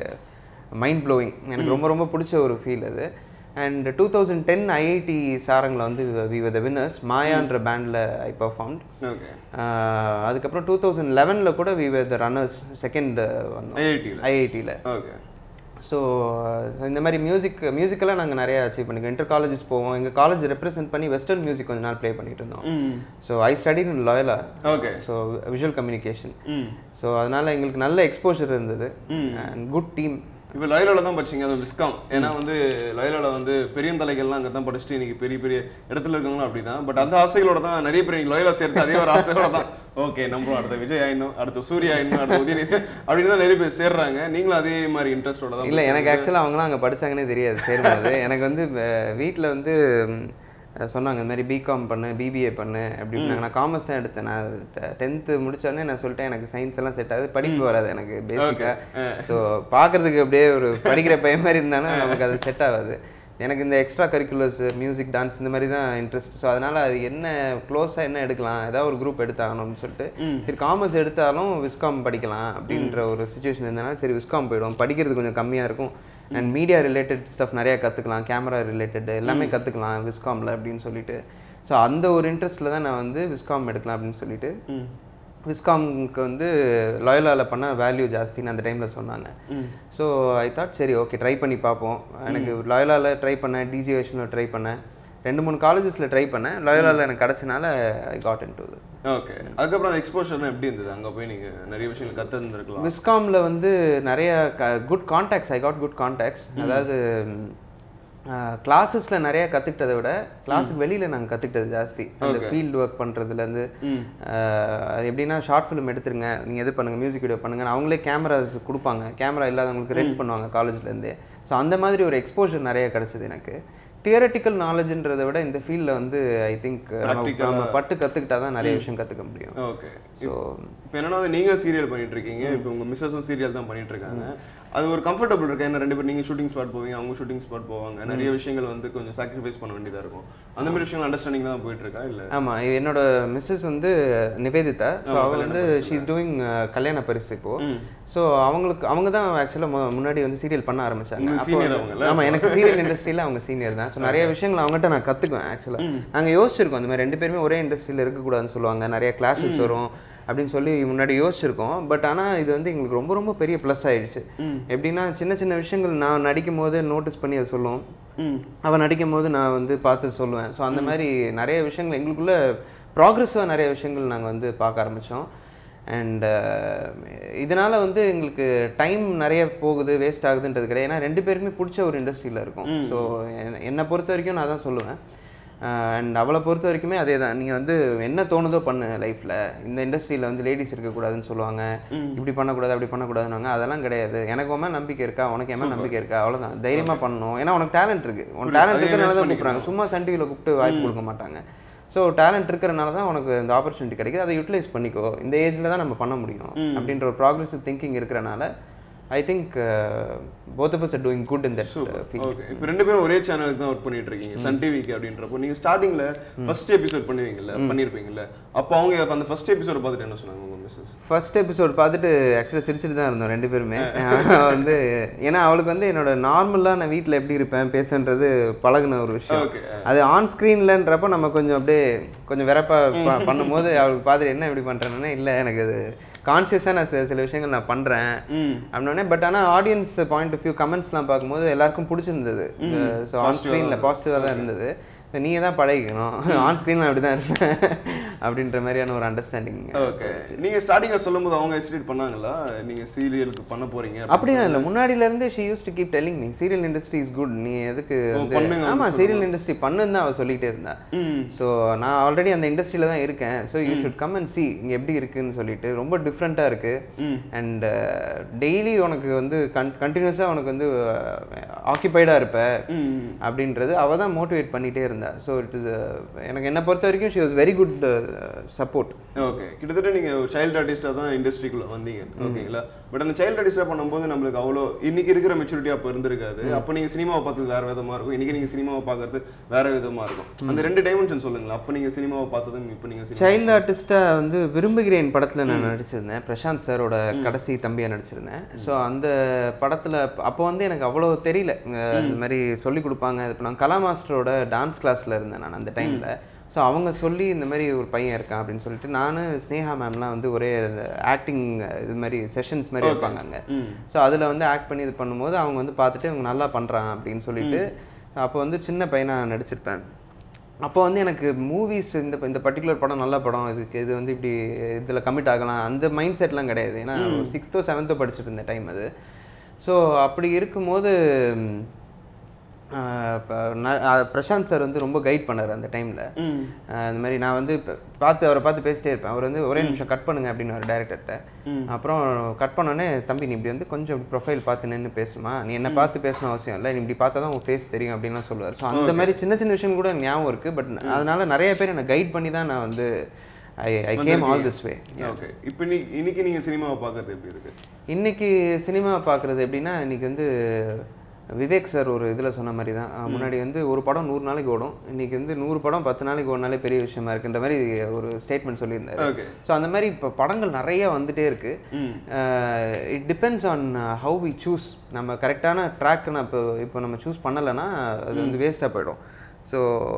mind blowing எனக்கு ரொம்ப ரொம்ப பிடிச்ச ஒரு ஃபீல் அது and two thousand ten IIT சாரங்கில் வந்து வி த வின்னர்ஸ் மாயான்ற பேண்டில் ஐ பர்ஃபார்ம்ட் ஓகே அதுக்கப்புறம் டூ தௌசண்ட் லெவனில் கூட வி த ரன்னர்ஸ் செகண்ட் வந்தோம் ஐஐடியில் ஐஐடியில் ஓகே ஸோ இந்த மாதிரி மியூசிக் மியூசிக்கெல்லாம் நாங்கள் நிறைய அச்சீவ் பண்ணிக்கோம் இன்டர் காலேஜஸ் போவோம் எங்கள் காலேஜ் ரெப்ரசென்ட் பண்ணி வெஸ்டர்ன் மியூசிக் கொஞ்ச நாள் ப்ளே பண்ணிட்டு இருந்தோம் so I study in Loyola okay so visual communication hmm so அதனால் எங்களுக்கு நல்ல எக்ஸ்போஷர் இருந்தது அண்ட் குட் டீம் இப்போ லயலால தான் படிச்சீங்க அது விஸ்காம் ஏன்னா வந்து லயலால வந்து பெரிய தலைகள்லாம் அங்கே தான் படிச்சுட்டு இன்னைக்கு பெரிய பெரிய இடத்துல இருக்கவங்களும் அப்படி தான் பட் அந்த ஆசைகளோட தான் நிறைய பேர் இன்னைக்கு லயலா சேர்த்து அதே ஒரு ஆசைகளோட தான் ஓகே நம்மளும் அடுத்த விஜய் ஆயிடணும் அடுத்த சூர்யா ஆயிடணும் அடுத்த உதயநிதி அப்படின்னு தான் நிறைய பேர் சேர்றாங்க நீங்களும் அதே மாதிரி இன்ட்ரெஸ்டோட தான் இல்லை எனக்கு ஆக்சுவலாக அவங்களாம் அங்கே படிச்சாங்கன்னே தெரியாது சேரும்போது எனக்கு வந்து வீட்டில் வந்து ம், சொன்னாங்க இந்த மாதிரி பிகாம் பண்ணு பிபிஏ பண்ணு அப்படி இப்படினாங்க. நான் காமர்ஸ் தான் எடுத்தேன் நான் டென்த்து முடிச்சோடனே நான் சொல்லிட்டேன் எனக்கு சயின்ஸ் எல்லாம் செட் ஆகுது படிப்பு வராது எனக்கு பேசிக்காக ஸோ பார்க்குறதுக்கு அப்படியே ஒரு படிக்கிற பையன் மாதிரி இருந்தாலும் நமக்கு அது செட் ஆகாது எனக்கு இந்த எக்ஸ்ட்ரா கரிக்குலர்ஸ் மியூசிக் டான்ஸ் இந்த மாதிரி தான் இன்ட்ரெஸ்ட் ஸோ அதனால் அது என்ன க்ளோஸாக என்ன எடுக்கலாம் ஏதாவது ஒரு குரூப் எடுத்தாகணும்னு சொல்லிட்டு சரி காமர்ஸ் எடுத்தாலும் விஸ்காம் படிக்கலாம் அப்படின்ற ஒரு சுச்சுவேஷன் இருந்தனால சரி விஸ்காம் போயிடும் படிக்கிறது கொஞ்சம் கம்மியாக இருக்கும் அண்ட் மீடியா ரிலேட்டட் ஸ்டஃப் நிறையா கற்றுக்கலாம் கேமரா ரிலேட்டட் எல்லாமே கற்றுக்கலாம் விஸ்காமில் அப்படின்னு சொல்லிட்டு ஸோ அந்த ஒரு இன்ட்ரெஸ்ட்டில் தான் நான் வந்து விஸ்காம் எடுக்கலாம் அப்படின்னு சொல்லிட்டு விஸ்காம்க்கு வந்து லாயலாவில் பண்ண வேல்யூ ஜாஸ்தின்னு அந்த டைமில் சொன்னாங்க ஸோ ஐ தாட் சரி ஓகே ட்ரை பண்ணி பார்ப்போம் எனக்கு லாயலாவில் ட்ரை பண்ணேன் டிஜிவேஷனில் ட்ரை பண்ணேன் ரெண்டு மூணு காலேஜஸில் ட்ரை பண்ணேன் லாயலாவில் எனக்கு கிடச்சனால I got into okay அதுக்கப்புறம் அந்த எக்ஸ்போஷர்லாம் எப்படி இருந்தது அங்கே போய் நீங்க நிறைய விஷயங்கள் கற்றுருந்துருக்கலாம் விஸ்காமில் வந்து நிறைய good contacts I got good contacts அதாவது கிளாஸஸில் நிறைய கற்றுக்கிட்டதை விட கிளாஸுக்கு வெளியில் நாங்கள் கற்றுக்கிட்டது ஜாஸ்தி அந்த ஃபீல்டு ஒர்க் பண்ணுறதுலேருந்து அது எப்படின்னா ஷார்ட் ஃபிலிம் எடுத்துருங்க நீங்கள் எது பண்ணுங்கள் மியூசிக் வீடியோ பண்ணுங்க அவங்களே கேமராஸ் கொடுப்பாங்க கேமரா இல்லாதவங்களுக்கு ரெண்ட் பண்ணுவாங்க காலேஜ்லேருந்தே ஸோ அந்த மாதிரி ஒரு எக்ஸ்போஷர் நிறைய கிடச்சிது எனக்கு தியரட்டிக்கல் நாலேஜ்ன்றதை விட இந்த ஃபீல்டில் வந்து ஐ திங்க் நம்ம பட்டு கற்றுக்கிட்டா தான் நிறைய விஷயம் கற்றுக்க முடியும் ஓகே ஸோ இப்போ என்னன்னா வந்து நீங்க சீரியல் பண்ணிட்டு இருக்கீங்க இப்போ உங்க மிஸ்ஸஸும் சீரியல் தான் பண்ணிட்டு இருக்காங்க அது ஒரு கம்ஃபர்டபுள் இருக்கு ஏன்னா ரெண்டு பேரும் நீங்க ஷூட்டிங் ஸ்பாட் போவீங்க அவங்க ஷூட்டிங் ஸ்பாட் போவாங்க நிறைய விஷயங்கள் வந்து கொஞ்சம் சாக்ரிஃபைஸ் பண்ண வேண்டியதா இருக்கும் அந்த மாதிரி விஷயங்கள் அண்டர்ஸ்டாண்டிங் தான் போயிட்டு இருக்கா இல்ல ஆமாம் என்னோட மிஸ்ஸஸ் வந்து நிவேதிதா ஸோ அவ வந்து ஷீ இஸ் டூயிங் கல்யாண பரிசு இப்போ ஸோ அவங்களுக்கு அவங்க தான் ஆக்சுவலாக முன்னாடி வந்து சீரியல் பண்ண ஆரம்பிச்சாங்க அப்போ senior வந்து- அவங்கல்ல? ஆமா எனக்கு சீரியல் இண்டஸ்ட்ரியில் அவங்க சீனியர் தான் ஸோ நிறைய விஷயங்கள் அவங்ககிட்ட நான் கற்றுக்குவேன் ஆக்சுவலாக நாங்கள் யோசிச்சிருக்கோம் இந்த மாதிரி ரெண்டு பேருமே ஒரே இண்டஸ்ட்ரியில் இருக்கக்கூடாதுன்னு சொல்லுவாங்க நிறைய கிளாஸஸ் வரும் அப்படின்னு சொல்லி முன்னாடி யோசிச்சிருக்கோம் பட் ஆனால் இது வந்து எங்களுக்கு ரொம்ப ரொம்ப பெரிய ப்ளஸ் ஆயிடுச்சு எப்படின்னா சின்ன சின்ன விஷயங்கள் நான் நடிக்கும் போது நோட்டீஸ் பண்ணி அதை சொல்லுவோம் அவன் நடிக்கும் போது நான் வந்து பார்த்து சொல்லுவேன் ஸோ அந்த மாதிரி நிறைய விஷயங்கள் எங்களுக்குள்ள ப்ராக்ரெசிவாக நிறைய விஷயங்கள் நாங்கள் வந்து பார்க்க ஆரம்பித்தோம் அண்ட் இதனால் வந்து எங்களுக்கு டைம் நிறைய போகுது வேஸ்ட் ஆகுதுன்றது கிடையாது ஏன்னா ரெண்டு பேருமே பிடிச்ச ஒரு இண்டஸ்ட்ரியில் இருக்கும் ஸோ என்னை பொறுத்த வரைக்கும் நான் தான் சொல்லுவேன் அண்ட் அவளை பொறுத்த வரைக்குமே அதே தான் நீங்கள் வந்து என்ன தோணுதோ பண்ணு லைஃப்பில் இந்த இண்டஸ்ட்ரியில் வந்து லேடிஸ் இருக்கக்கூடாதுன்னு சொல்லுவாங்க இப்படி பண்ணக்கூடாது அப்படி பண்ணக்கூடாதுன்னாங்க அதெல்லாம் கிடையாது எனக்கு உன் மேல நம்பிக்கை இருக்கா உனக்கு என்ன நம்பிக்கை இருக்கா அவ்வளோதான் தைரியமாக பண்ணணும் ஏன்னா உனக்கு டேலண்ட் இருக்குது உன் டேலண்ட் அதையும் இருக்கிறனால waste தான் கூப்பிட்றாங்க சும்மா சன் டிவியில் கூப்பிட்டு வாய்ப்பு கொடுக்க மாட்டாங்க ஸோ டேலண்ட் இருக்கிறனால தான் உனக்கு இந்த ஆப்பர்ச்சுனிட்டி கிடைக்குது அதை யூட்டிலைஸ் பண்ணிக்கோ இந்த ஏஜில் தான் நம்ம பண்ண முடியும் அப்படின்ற ஒரு ப்ராக்ரெசிவ் திங்கிங் இருக்கிறனால I think both of us are doing good in that field okay இப்போ ரெண்டு பேரும் ஒரே சேனலுக்கு தான் ஒர்க் பண்ணிட்டு இருக்கீங்க சன் டிவிக்கு அப்படின்றப்போ நீங்க ஸ்டார்டிங்ல ஃபர்ஸ்ட் எபிசோட் பண்ணுவீங்கல்ல பண்ணிருப்பீங்கல்ல அப்போ அவங்க அந்த ஃபர்ஸ்ட் எபிசோட் பார்த்துட்டு என்ன சொன்னாங்க உங்க மிஸ்ஸஸ் ஃபர்ஸ்ட் எபிசோட் பார்த்துட்டு ஆக்சுவலாக சிரிச்சிட்டு தான் இருந்தோம் ரெண்டு பேருமே வந்து ஏன்னா அவளுக்கு வந்து என்னோட நார்மலாக நான் வீட்டில் எப்படி இருப்பேன் பேசுன்றது பழகுன ஒரு விஷயம் ஓகே அது ஆன் ஸ்க்ரீன்லன்றப்போ நம்ம கொஞ்சம் அப்படியே கொஞ்சம் வெறப்பா ப- பண்ணும்போது அவளுக்கு பார்த்துட்டு என்ன இப்படி பண்ணுறேன்னா இல்லை எனக்கு அது கான்சியஸாக நான் சில சில விஷயங்கள் நான் பண்ணுறேன் ம் அப்படின்னே பட் ஆனால் ஆடியன்ஸ் பாயிண்ட் ஆஃப் வியூ கமெண்ட்ஸ்லாம் பார்க்கும்போது எல்லாருக்கும் பிடிச்சிருந்தது ஸோ ஆன் ஸ்க்ரீனில் பாசிட்டிவாக தான் இருந்தது ஸோ நீங்கள் தான் பழகிக்கணும் ஆன் ஸ்க்ரீனில் அப்படி தான் இருப்பேன் அப்படின்ற மாதிரியான ஒரு அண்டர்ஸ்டாண்டிங் ஓகே நீங்க ஸ்டார்டிங்ல சொல்லும்போது அவங்க ஹெசிடேட் பண்ணாங்களா நீங்க சீரியலுக்கு பண்ண போறீங்க அப்படின்னு அப்படிலாம் இல்லை முன்னாடில இருந்தே she used to keep telling me serial industry is good நீ எதுக்கு வந்து பண்ணுங்க ஆமாம் சீரியல் இண்டஸ்ட்ரி பண்ணுன்னு தான் அவள் சொல்லிகிட்டே இருந்தா ம் ஸோ நான் ஆல்ரெடி அந்த இண்டஸ்ட்ரியில் தான் இருக்கேன் so you should come and see இங்கே எப்படி இருக்குன்னு சொல்லிட்டு ரொம்ப டிஃப்ரெண்ட்டாக இருக்குது அண்ட் டெய்லி உனக்கு வந்து கன் கண்டினியூஸாக உனக்கு வந்து ஆக்கியபைடாக இருப்ப ம் அப்படின்றது அவள் தான் மோட்டிவேட் பண்ணிகிட்டே இருந்தா ஸோ இட் இஸ் எனக்கு என்னை பொறுத்த வரைக்கும் she was very good support okay கிட்டத்தட்ட நீங்க ஒரு சைல்டு ஆர்டிஸ்டா தான் இண்டஸ்ட்ரிக்குள்ள வந்தீங்க ஓகேங்களா பட் அந்த சைல்டு ஆர்டிஸ்டா பண்ணும்போது நம்மளுக்கு அவ்வளோ இன்னைக்கு இருக்கிற மெச்சூரிட்டி அப்போ இருந்திருக்காது அப்போ நீங்க சினிமாவை பார்த்தது வேற விதமா இருக்கும் இன்னைக்கு நீங்க சினிமாவை பார்க்கறது வேற விதமா இருக்கும் அந்த ரெண்டு டைமென்ஷன் சொல்லுங்களேன் அப்போ நீங்க சினிமாவை பார்த்ததும் இப்போ நீங்க சினிமா சைல்டு ஆர்டிஸ்ட்டாக வந்து விரும்புகிறேன் படத்தில் நான் நடிச்சிருந்தேன் பிரசாந்த் சாரோட கடைசி தம்பியாக நடிச்சிருந்தேன் ஸோ அந்த படத்தில் அப்போ வந்து எனக்கு அவ்வளோ தெரியல அஹ் இந்த மாதிரி சொல்லி கொடுப்பாங்க இப்போ நான் கலா மாஸ்டரோட டான்ஸ் கிளாஸில் இருந்தேன் நான் அந்த டைமில் ஸோ அவங்க சொல்லி இந்த மாதிரி ஒரு பையன் இருக்கான் அப்படின்னு சொல்லிட்டு நான் ஸ்னேகா மேம்லாம் வந்து ஒரே ஆக்டிங் இது மாதிரி செஷன்ஸ் மாதிரி வைப்பாங்க அங்கே ஸோ அதில் வந்து ஆக்ட் பண்ணி இது பண்ணும்போது அவங்க வந்து பார்த்துட்டு இவங்க நல்லா பண்ணுறான் அப்படின்னு சொல்லிட்டு அப்போ வந்து சின்ன பையனாக நடிச்சிருப்பேன் அப்போ வந்து எனக்கு மூவிஸ் இந்த இந்த பர்டிகுலர் படம் நல்ல படம் இதுக்கு இது வந்து இப்படி இதில் கமிட் ஆகலாம் அந்த மைண்ட் செட்லாம் கிடையாது ஏன்னா சிக்ஸ்த்தோ செவன்த்தோ படிச்சுட்டு இருந்த டைம் அது ஸோ அப்படி இருக்கும்போது ம், ஆஹ் இப்ப ந- ஆஹ் பிரசாந்த் சார் வந்து ரொம்ப கைட் பண்ணார் அந்த டைமில் இந்த மாதிரி நான் வந்து இப்ப பார்த்து அவரை பார்த்து பேசிட்டே இருப்பேன் அவர் வந்து ஒரே நிமிஷம் கட் பண்ணுங்க அப்படின்னு ஒரு டேரக்டர்கிட்ட அப்புறம் கட் பண்ணோடனே தம்பி நீ இப்படி வந்து கொஞ்சம் ப்ரொஃபைல் பார்த்து நின்று பேசுமா நீ என்ன பார்த்து பேசணும் அவசியம் இல்லை நீ இப்படி பார்த்தா தான் உன் ஃபேஸ் தெரியும் அப்படின்லாம் சொல்லுவார் ஸோ அந்த மாதிரி சின்ன சின்ன விஷயம் கூட ஞாபகம் இருக்குது பட் அதனால நிறைய பேர் என்னை கைட் பண்ணி தான் நான் வந்து I I came all this way okay இப்போ நீ இன்னைக்கு நீங்க சினிமாவை பார்க்கறது எப்படி இருக்கு இன்னைக்கு சினிமா பார்க்குறது எப்படின்னா இன்னைக்கு வந்து விவேக் சார் ஒரு இதில் சொன்ன மாதிரி தான் அஹ் முன்னாடி வந்து ஒரு படம் நூறு நாளைக்கு ஓடும் இன்னைக்கு வந்து நூறு படம் பத்து நாளைக்கு ஓடினாலே பெரிய விஷயமா இருக்குன்ற மாதிரி ஒரு ஸ்டேட்மெண்ட் சொல்லியிருந்தாரு ஓகே ஸோ அந்த மாதிரி இப்போ படங்கள் நிறைய வந்துட்டே இருக்கு it depends on how we choose நம்ம கரெக்டான ட்ராக் நான் இப்போ இப்போ நம்ம சூஸ் பண்ணலைன்னா அது வந்து வேஸ்ட்டாக போயிடும் ஸோ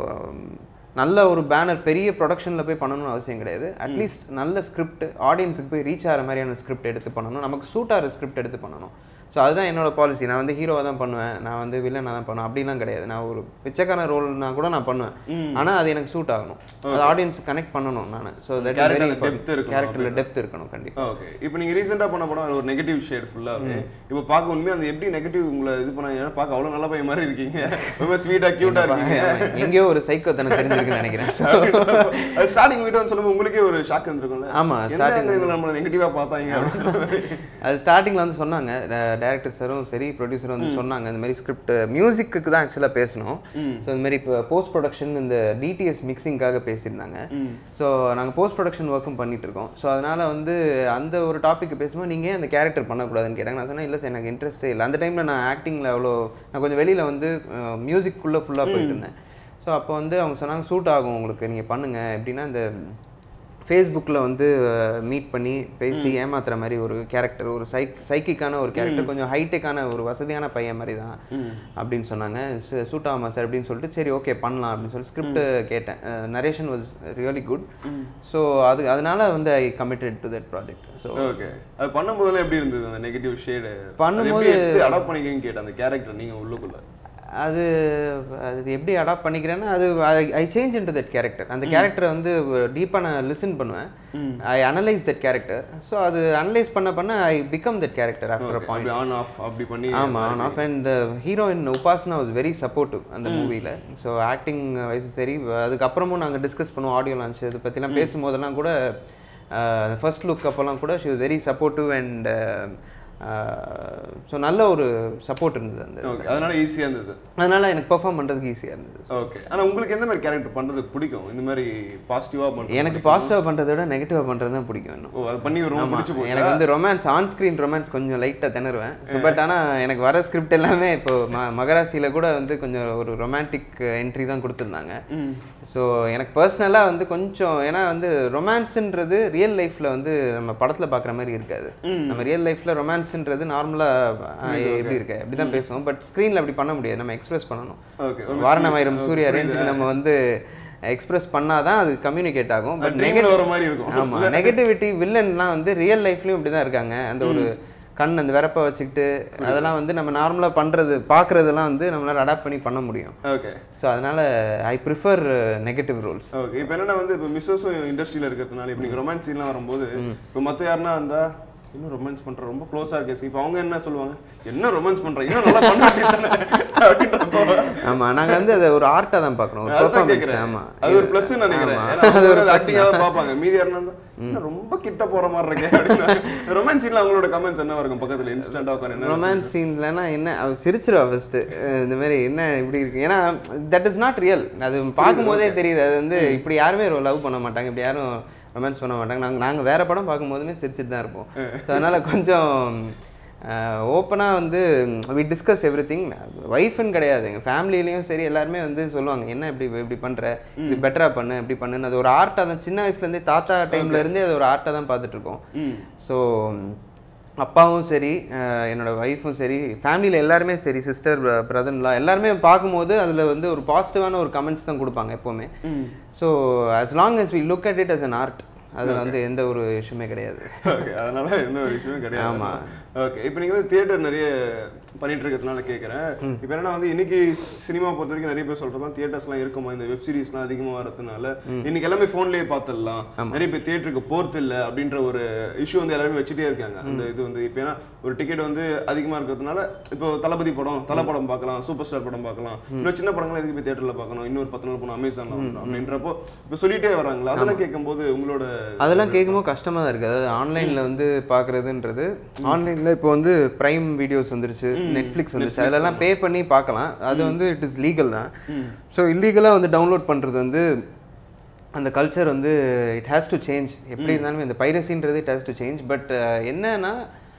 நல்ல ஒரு பேனர் பெரிய ப்ரொடக்ஷனில் போய் பண்ணணும்னு அவசியம் கிடையாது அட்லீஸ்ட் நல்ல ஸ்கிரிப்ட் ஆடியன்ஸுக்கு போய் ரீச் ஆகிற மாதிரியான ஸ்கிரிப்ட் எடுத்து பண்ணணும் நமக்கு சூட் ஆகிற ஸ்கிரிப்ட் எடுத்து பண்ணணும் ஸோ அதுதான் என்னோட பாலிசி நான் வந்து ஹீரோவாக தான் பண்ணுவேன் நான் வந்து வில்லனாக தான் பண்ணுவேன் அப்படிலாம் கிடையாது நான் ஒரு பிச்சைக்கான ரோல்னா கூட நான் பண்ணுவேன் ஆனால் அது எனக்கு சூட் ஆகணும் அது ஆடியன்ஸ் கனெக்ட் பண்ணணும் நான் ஸோ தட் வெரி Character ல depth இருக்கணும் கேரக்டரில் டெப்த் இருக்கணும் கண்டிப்பாக ஓகே இப்போ நீங்க ரீசெண்டா பண்ண படம் அது ஒரு நெகட்டிவ் ஷேட் ஃபுல்லாவே இப்போ பார்க்க உண்மையா அந்த எப்படி நெகட்டிவ் உங்களை இது பண்ணாங்க ஏன்னா பார்க்க அவ்வளவு நல்ல பையன் மாதிரி இருக்கீங்க ரொம்ப ஸ்வீட்டா கியூட்டா இருக்கீங்க எங்கேயோ ஒரு சைக்கோ தனக்கு தெரிஞ்சிருக்குன்னு நினைக்கிறேன் So, அது ஸ்டார்டிங் வீட்டு வந்து சொல்லும்போது உங்களுக்கே ஒரு ஷாக் இருந்திருக்கும்ல ஆமா, என்ன starting இவங்க நம்மள நெகட்டிவா பார்த்தாங்க அப்படின்னு சொல்ற மாதிரி. அது ஸ்டார்டிங்கில் வந்து சொன்னாங்க டேரக்டர் சாரும் சரி ப்ரொடியூசரும் வந்து சொன்னாங்க இந்த மாதிரி ஸ்கிரிப்ட் மியூசிக்கு தான் ஆக்சுவலாக பேசணும் ஸோ இந்த மாதிரி இப்போ போஸ்ட் ப்ரொடக்ஷன் இந்த டிடிஎஸ் மிக்சிங்காக பேசியிருந்தாங்க ஸோ நாங்கள் போஸ்ட் ப்ரொடக்ஷன் ஒர்க்கும் பண்ணிட்டு இருக்கோம் ஸோ அதனால் வந்து அந்த ஒரு டாபிக் பேசும்போது நீங்கள் ஏன் அந்த கேரக்டர் பண்ணக்கூடாதுன்னு கேட்டாங்க நான் சொன்னேன் இல்லை சார் எனக்கு இன்ட்ரெஸ்ட்டே இல்லை அந்த டைமில் நான் ஆக்டிங்கில் அவ்வளோ நான் கொஞ்சம் வெளியில் வந்து மியூசிக்குள்ளே ஃபுல்லாக போயிட்டு இருந்தேன் ஸோ அப்போ வந்து அவங்க சொன்னாங்க சூட் ஆகும் உங்களுக்கு நீங்கள் பண்ணுங்கள் எப்படின்னா இந்த ஃபேஸ்புக்கில் வந்து மீட் பண்ணி பேசி ஏமாத்துற மாதிரி ஒரு கேரக்டர் ஒரு சைக் சைக்கிக்கான ஒரு கேரக்டர் கொஞ்சம் ஹைடெக்கான ஒரு வசதியான பையன் மாதிரி தான் அப்படின்னு சொன்னாங்க சூட் ஆகுமா சார் அப்படின்னு சொல்லிட்டு சரி ஓகே பண்ணலாம் அப்படின்னு சொல்லி ஸ்கிரிப்ட் கேட்டேன் narration was really good so அது அதனால வந்து I committed to that project so okay அது பண்ணும்போதெல்லாம் எப்படி இருந்தது அந்த நெகட்டிவ் ஷேடு பண்ணும்போது- அடாப்ட் பண்ணிக்கன்னு கேட்டேன் அந்த கேரக்டர் நீங்க உள்ளுக்குள்ள அது அது எப்படி அடாப்ட் பண்ணிக்கிறேன்னா அது I change into that character அந்த கேரக்டரை வந்து டீப்பாக நான் லிசன் பண்ணுவேன் I analyse that character so அது அனலைஸ் பண்ண பண்ண I become that character after a point அப்படி ஆன் ஆஃப் அப்படி பண்ணி ஆமாம் on off and heroine Upasana was very supportive அந்த மூவியில் ஸோ ஆக்டிங் வைஸ் சரி அதுக்கப்புறமும் நாங்கள் டிஸ்கஸ் பண்ணுவோம் ஆடியோ லான்ச் இது பற்றிலாம் பேசும்போதெல்லாம் கூட ஃபர்ஸ்ட் லுக் அப்போல்லாம் கூட she was very supportive and so நல்ல ஒரு சப்போர்ட் இருந்தது அந்த ஓகே அதனால ஈஸியா இருந்தது அதனால் எனக்கு பெர்ஃபார்ம் பண்ணுறதுக்கு ஈஸியாக இருந்தது ஓகே ஆனா உங்களுக்கு எந்த மாதிரி கேரக்டர் பண்றது பிடிக்கும் இந்த மாதிரி பாசிட்டிவா பண்றது எனக்கு பாசிட்டிவாக பண்ணுறத விட நெகட்டிவாக பண்ணுறது தான் பிடிக்கும் இன்னும் ஓ அது பண்ணி ரொம்ப ஆமா பிடிச்சு போச்சு எனக்கு வந்து ரொமான்ஸ் ஆன் ஸ்க்ரீன் ரொமான்ஸ் கொஞ்சம் லைட்டாக திணறுவேன் ஸோ பட் ஆனால் எனக்கு வர ஸ்கிரிப்ட் எல்லாமே இப்போ ம மகராசியில் கூட வந்து கொஞ்சம் ஒரு ரொமான்டிக் என்ட்ரி தான் கொடுத்துருந்தாங்க ஸோ எனக்கு பர்சனலாக வந்து கொஞ்சம் ஏன்னா வந்து ரொமான்ஸுன்றது ரியல் லைஃப்பில் வந்து நம்ம படத்தில் பார்க்குற மாதிரி இருக்காது நம்ம ரியல் லைஃப்பில் ரொமான்ஸுன்றது நார்மலாக எப்படி இருக்கு அப்படி தான் பேசுவோம் பட் ஸ்க்ரீனில் அப்படி பண்ண முடியாது நம்ம எக்ஸ்பிரஸ் பண்ணணும் ஓகே வாரணமாயிரம் சூர்யா ரேஞ்சுக்கு நம்ம வந்து எக்ஸ்பிரஸ் பண்ணாதான் அது கம்யூனிகேட் ஆகும் பட் ட்ரெயினில் வர மாதிரி இருக்கும் ஆமா நெகட்டிவிட்டி வில்லன்லாம் வந்து ரியல் லைஃப்லயும் இப்படி தான் இருக்காங்க அந்த ஒரு கண் அந்த விரப்பை வச்சுக்கிட்டு அதெல்லாம் வந்து நம்ம நார்மலாக பண்ணுறது பார்க்குறதெல்லாம் வந்து நம்மளால அடாப்ட் பண்ணி பண்ண முடியும் ஓகே ஸோ அதனால I prefer negative roles okay இப்போ என்னன்னா வந்து இப்போ மிஸ்ஸஸும் இண்டஸ்ட்ரியில் இருக்கிறதுனால இப்போ நீங்கள் ரொமான்ஸ் சீன்லாம் வரும்போது இப்போ மற்ற யாருன்னா இருந்தா இன்னும் ரொமான்ஸ் பண்ற ரொம்ப க்ளோஸாக இருக்கு இப்போ அவங்க என்ன சொல்லுவாங்க என்ன ரொமான்ஸ் பண்ற இன்னும் நல்லா பண்ண வேண்டியதுதானே? அப்படின்றப்போ ஆமா நாங்க வந்து அதை ஒரு ஆர்ட்டாக தான் பார்க்குறோம் ஒரு அதான் பெர்ஃபார்மன்ஸ் கேக்குறேன். ஆமா அது ஒரு ப்ளஸ் நினைக்கிறேன் ஆமா. ஏன்னா அது ஒரு அவங்க plus ஆக்டிங்காக தான் பார்ப்பாங்க மீதி யாருன்னா இருந்தா, என்ன ரொம்ப கிட்ட போற மாதிரி இருக்கே அப்படின்னு ரொமான்ஸ் சீன்ல அவங்களோட கமெண்ட்ஸ் என்ன இருக்கும் பக்கத்துல இன்ஸ்டன்டா உட்காந்து என்ன ரொமான்ஸ் சீன்லனா என்ன அவ சிரிச்சிருவா ஃபர்ஸ்ட் இந்த மாதிரி என்ன இப்படி இருக்கு ஏன்னா தட் இஸ் நாட் ரியல் அது பார்க்கும்போதே தெரியுது அது வந்து இப்படி யாருமே லவ் பண்ண மாட்டாங்க இப்படி யாரும் ரொமான்ஸ் பண்ண மாட்டாங்க நாங்கள் நாங்கள் வேற படம் பார்க்கும்போதுமே சிரிச்சிட்டு தான் இருப்போம் ஸோ அதனால கொஞ்சம் ஓப்பனாக வந்து வி டிஸ்கஸ் எவ்ரி திங் ஒய்ஃப்னு கிடையாது எங்கள் ஃபேமிலிலையும் சரி எல்லாருமே வந்து சொல்லுவாங்க என்ன இப்படி இப்படி பண்ணுற இது பெட்டராக பண்ணு இப்படி பண்ணுன்னு அது ஒரு ஆர்ட்டாக தான் சின்ன வயசுலேருந்தே தாத்தா டைம்ல இருந்தே அது ஒரு ஆர்ட்டாக தான் பார்த்துட்டு இருக்கோம் ஸோ அப்பாவும் சரி அஹ் என்னோட ஒய்ஃபும் சரி ஃபேமிலியில் எல்லாருமே சரி சிஸ்டர் பிரதர்லாம் எல்லாருமே பார்க்கும்போது அதில் வந்து ஒரு பாசிட்டிவான ஒரு கமெண்ட்ஸ் தான் கொடுப்பாங்க எப்போவுமே so as long as we look at it as an art அதில் வந்து எந்த ஒரு இஷ்யூமே கிடையாது ஓகே அதனால எந்த ஒரு விஷயமே கிடையாது ஆமா. ஓகே இப்போ நீங்க வந்து தியேட்டர் நிறைய பண்ணிட்டு இருக்கிறதுனால கேட்குறேன் இப்போ என்னன்னா வந்து இன்னைக்கு சினிமா பொறுத்த வரைக்கும் நிறைய பேர் சொல்றதா தியேட்டர்ஸ்லாம் இருக்குமா இந்த வெப் சீரிஸ்லாம் அதிகமா வரதுனால இன்னைக்கு எல்லாமே ஃபோன்லயே பார்த்துடலாம் நிறைய பேர் தியேட்டருக்கு போறது இல்ல அப்படின்ற ஒரு இஷ்யூ வந்து எல்லாருமே வச்சுட்டே இருக்காங்க அந்த இது வந்து இப்போ ஏன்னா ஒரு டிக்கெட் வந்து அதிகமா இருக்கிறதுனால இப்போ தளபதி படம் தல படம் பார்க்கலாம் சூப்பர் ஸ்டார் படம் பார்க்கலாம் இன்னும் சின்ன படங்கள் எதுக்கு போய் தியேட்டர்ல பார்க்கணும் இன்னொரு பத்து நாள் போகணும் அமேசான்ல வரணும் அப்படின்றப்போ இப்போ சொல்லிட்டே வராங்களா அதெல்லாம் கேட்கும்போது உங்களோட அதெல்லாம் கேட்கும்போது கஷ்டமாக தான் இருக்குது அதாவது ஆன்லைனில் வந்து பார்க்குறதுன்றது ஆன்லைனில் இப்போ வந்து ப்ரைம் வீடியோஸ் வந்துருச்சு நெட்ஃப்ளிக்ஸ் வந்துருச்சு அதிலெல்லாம் பே பண்ணி பார்க்கலாம் அது வந்து இட் இஸ் லீகல் தான் ஸோ இல்லீகலாக வந்து டவுன்லோட் பண்ணுறது வந்து அந்த கல்ச்சர் வந்து இட் ஹேஸ் டு சேஞ்ச் எப்படி இருந்தாலும் இந்த பைரசின்றது it has to change but என்னன்னா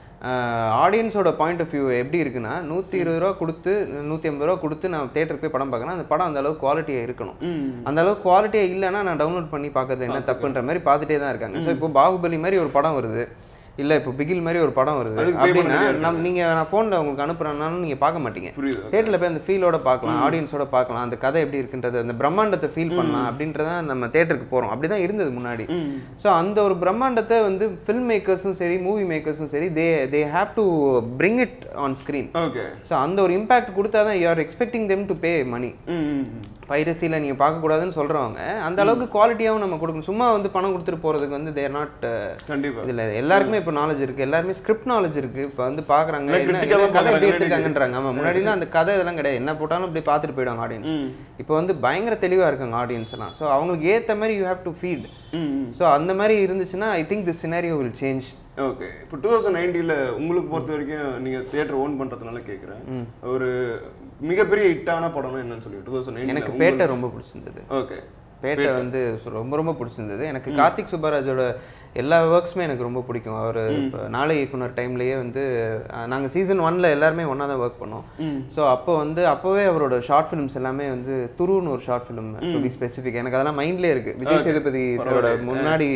ஆடியன்ஸோட பாயிண்ட் ஆஃப் வியூ எப்படி இருக்குன்னா நூற்றி இருபது ரூபா கொடுத்து நூற்றி ஐம்பது ரூபா கொடுத்து நான் தேட்டருக்கு போய் படம் பார்க்கணும் அந்த படம் அந்த அளவுக்கு குவாலிட்டியாக இருக்கணும் அந்த அளவுக்கு குவாலிட்டியாக இல்லைன்னா நான் டவுன்லோட் பண்ணி பார்க்கறதுல என்ன தப்புன்ற மாதிரி பார்த்துட்டே தான் இருக்காங்க ஸோ இப்போ பாகுபலி மாதிரி ஒரு படம் வருது இல்லை இப்போ பிகில் மாதிரி ஒரு படம் வருது அதுக்கு pay பண்ண அப்படின்னா நம் நீங்கள் நான் ஃபோனில் உங்களுக்கு அனுப்புகிறேன்னாலும் நீங்கள் பார்க்க மாட்டீங்க புரியுது தேட்டரில் போய் அந்த ஃபீலோட பார்க்கலாம் ஆடியன்ஸோட பார்க்கலாம் அந்த கதை எப்படி இருக்குன்றது அந்த பிரம்மாண்டத்தை ஃபீல் பண்ணலாம் அப்படின்றத நம்ம தேட்டருக்கு போகிறோம் அப்படி தான் இருந்தது முன்னாடி ஸோ அந்த ஒரு பிரம்மாண்டத்தை வந்து ஃபில்ம் மேக்கர்ஸும் சரி மூவி மேக்கர்ஸும் சரி they they have to bring it on screen okay so அந்த ஒரு இம்பாக்ட் கொடுத்தா தான் you are expecting them to pay money ம் பைரசியில் நீங்கள் பார்க்கக்கூடாதுன்னு சொல்கிறவங்க அந்த அளவுக்கு குவாலிட்டியாகவும் நம்ம கொடுக்கணும் சும்மா வந்து பணம் கொடுத்துட்டு போகிறதுக்கு வந்து தேர் நாட் கண்டிப்பா இதில் எல்லாருக்குமே இப்போ நாலேஜ் இருக்குது எல்லாருமே ஸ்கிரிப்ட் நாலேஜ் இருக்குது இப்போ வந்து பார்க்குறாங்க எல்லாம் என்ன critical ஆ என்ன கதை எப்படி பார்க்கறாங்க, எடுத்துருக்காங்கன்றாங்க ஆமாம் முன்னாடிலாம் அந்த கதை இதெல்லாம் கிடையாது என்ன போட்டாலும் இப்படி பார்த்துட்டு போயிடுவாங்க ஆடியன்ஸ் இப்போ வந்து பயங்கர தெளிவாக இருக்காங்க ஆடியன்ஸ் எல்லாம் ஸோ அவங்களுக்கு ஏற்ற மாதிரி you have to feed so அந்த மாதிரி இருந்துச்சுன்னா I think this scenario will change okay இப்போ டூ தௌசண்ட் நைன்டீனில் உங்களுக்கு பொறுத்த வரைக்கும் நீங்கள் தியேட்டர் ஓன் பண்ணுறதுனால கேட்குறேன் ஒரு மிகப்பெரிய ஹிட்டான படம்னா என்னன்னு சொல்லி டூ தௌசண்ட் எனக்கு பேட்டை ரொம்ப பிடிச்சிருந்தது ஓகே பேட்டை வந்து சு- ரொம்ப ரொம்ப பிடிச்சிருந்தது எனக்கு கார்த்திக் சுப்பராஜோட எல்லா ஒர்க்ஸுமே எனக்கு ரொம்ப பிடிக்கும் அவர் இப்போ நாளை இயக்குனர் டைம்லேயே வந்து நாங்கள் சீசன் ஒன்ல எல்லாருமே ஒன்றா தான் ஒர்க் பண்ணோம் ஸோ அப்போ வந்து அப்போவே அவரோட ஷார்ட் ஃபிலிம்ஸ் எல்லாமே வந்து துருன்னு ஒரு short film to be specific எனக்கு அதெல்லாம் மைண்ட்லேயே இருக்குது விஜய் சேதுபதி சாரோட முன்னாடி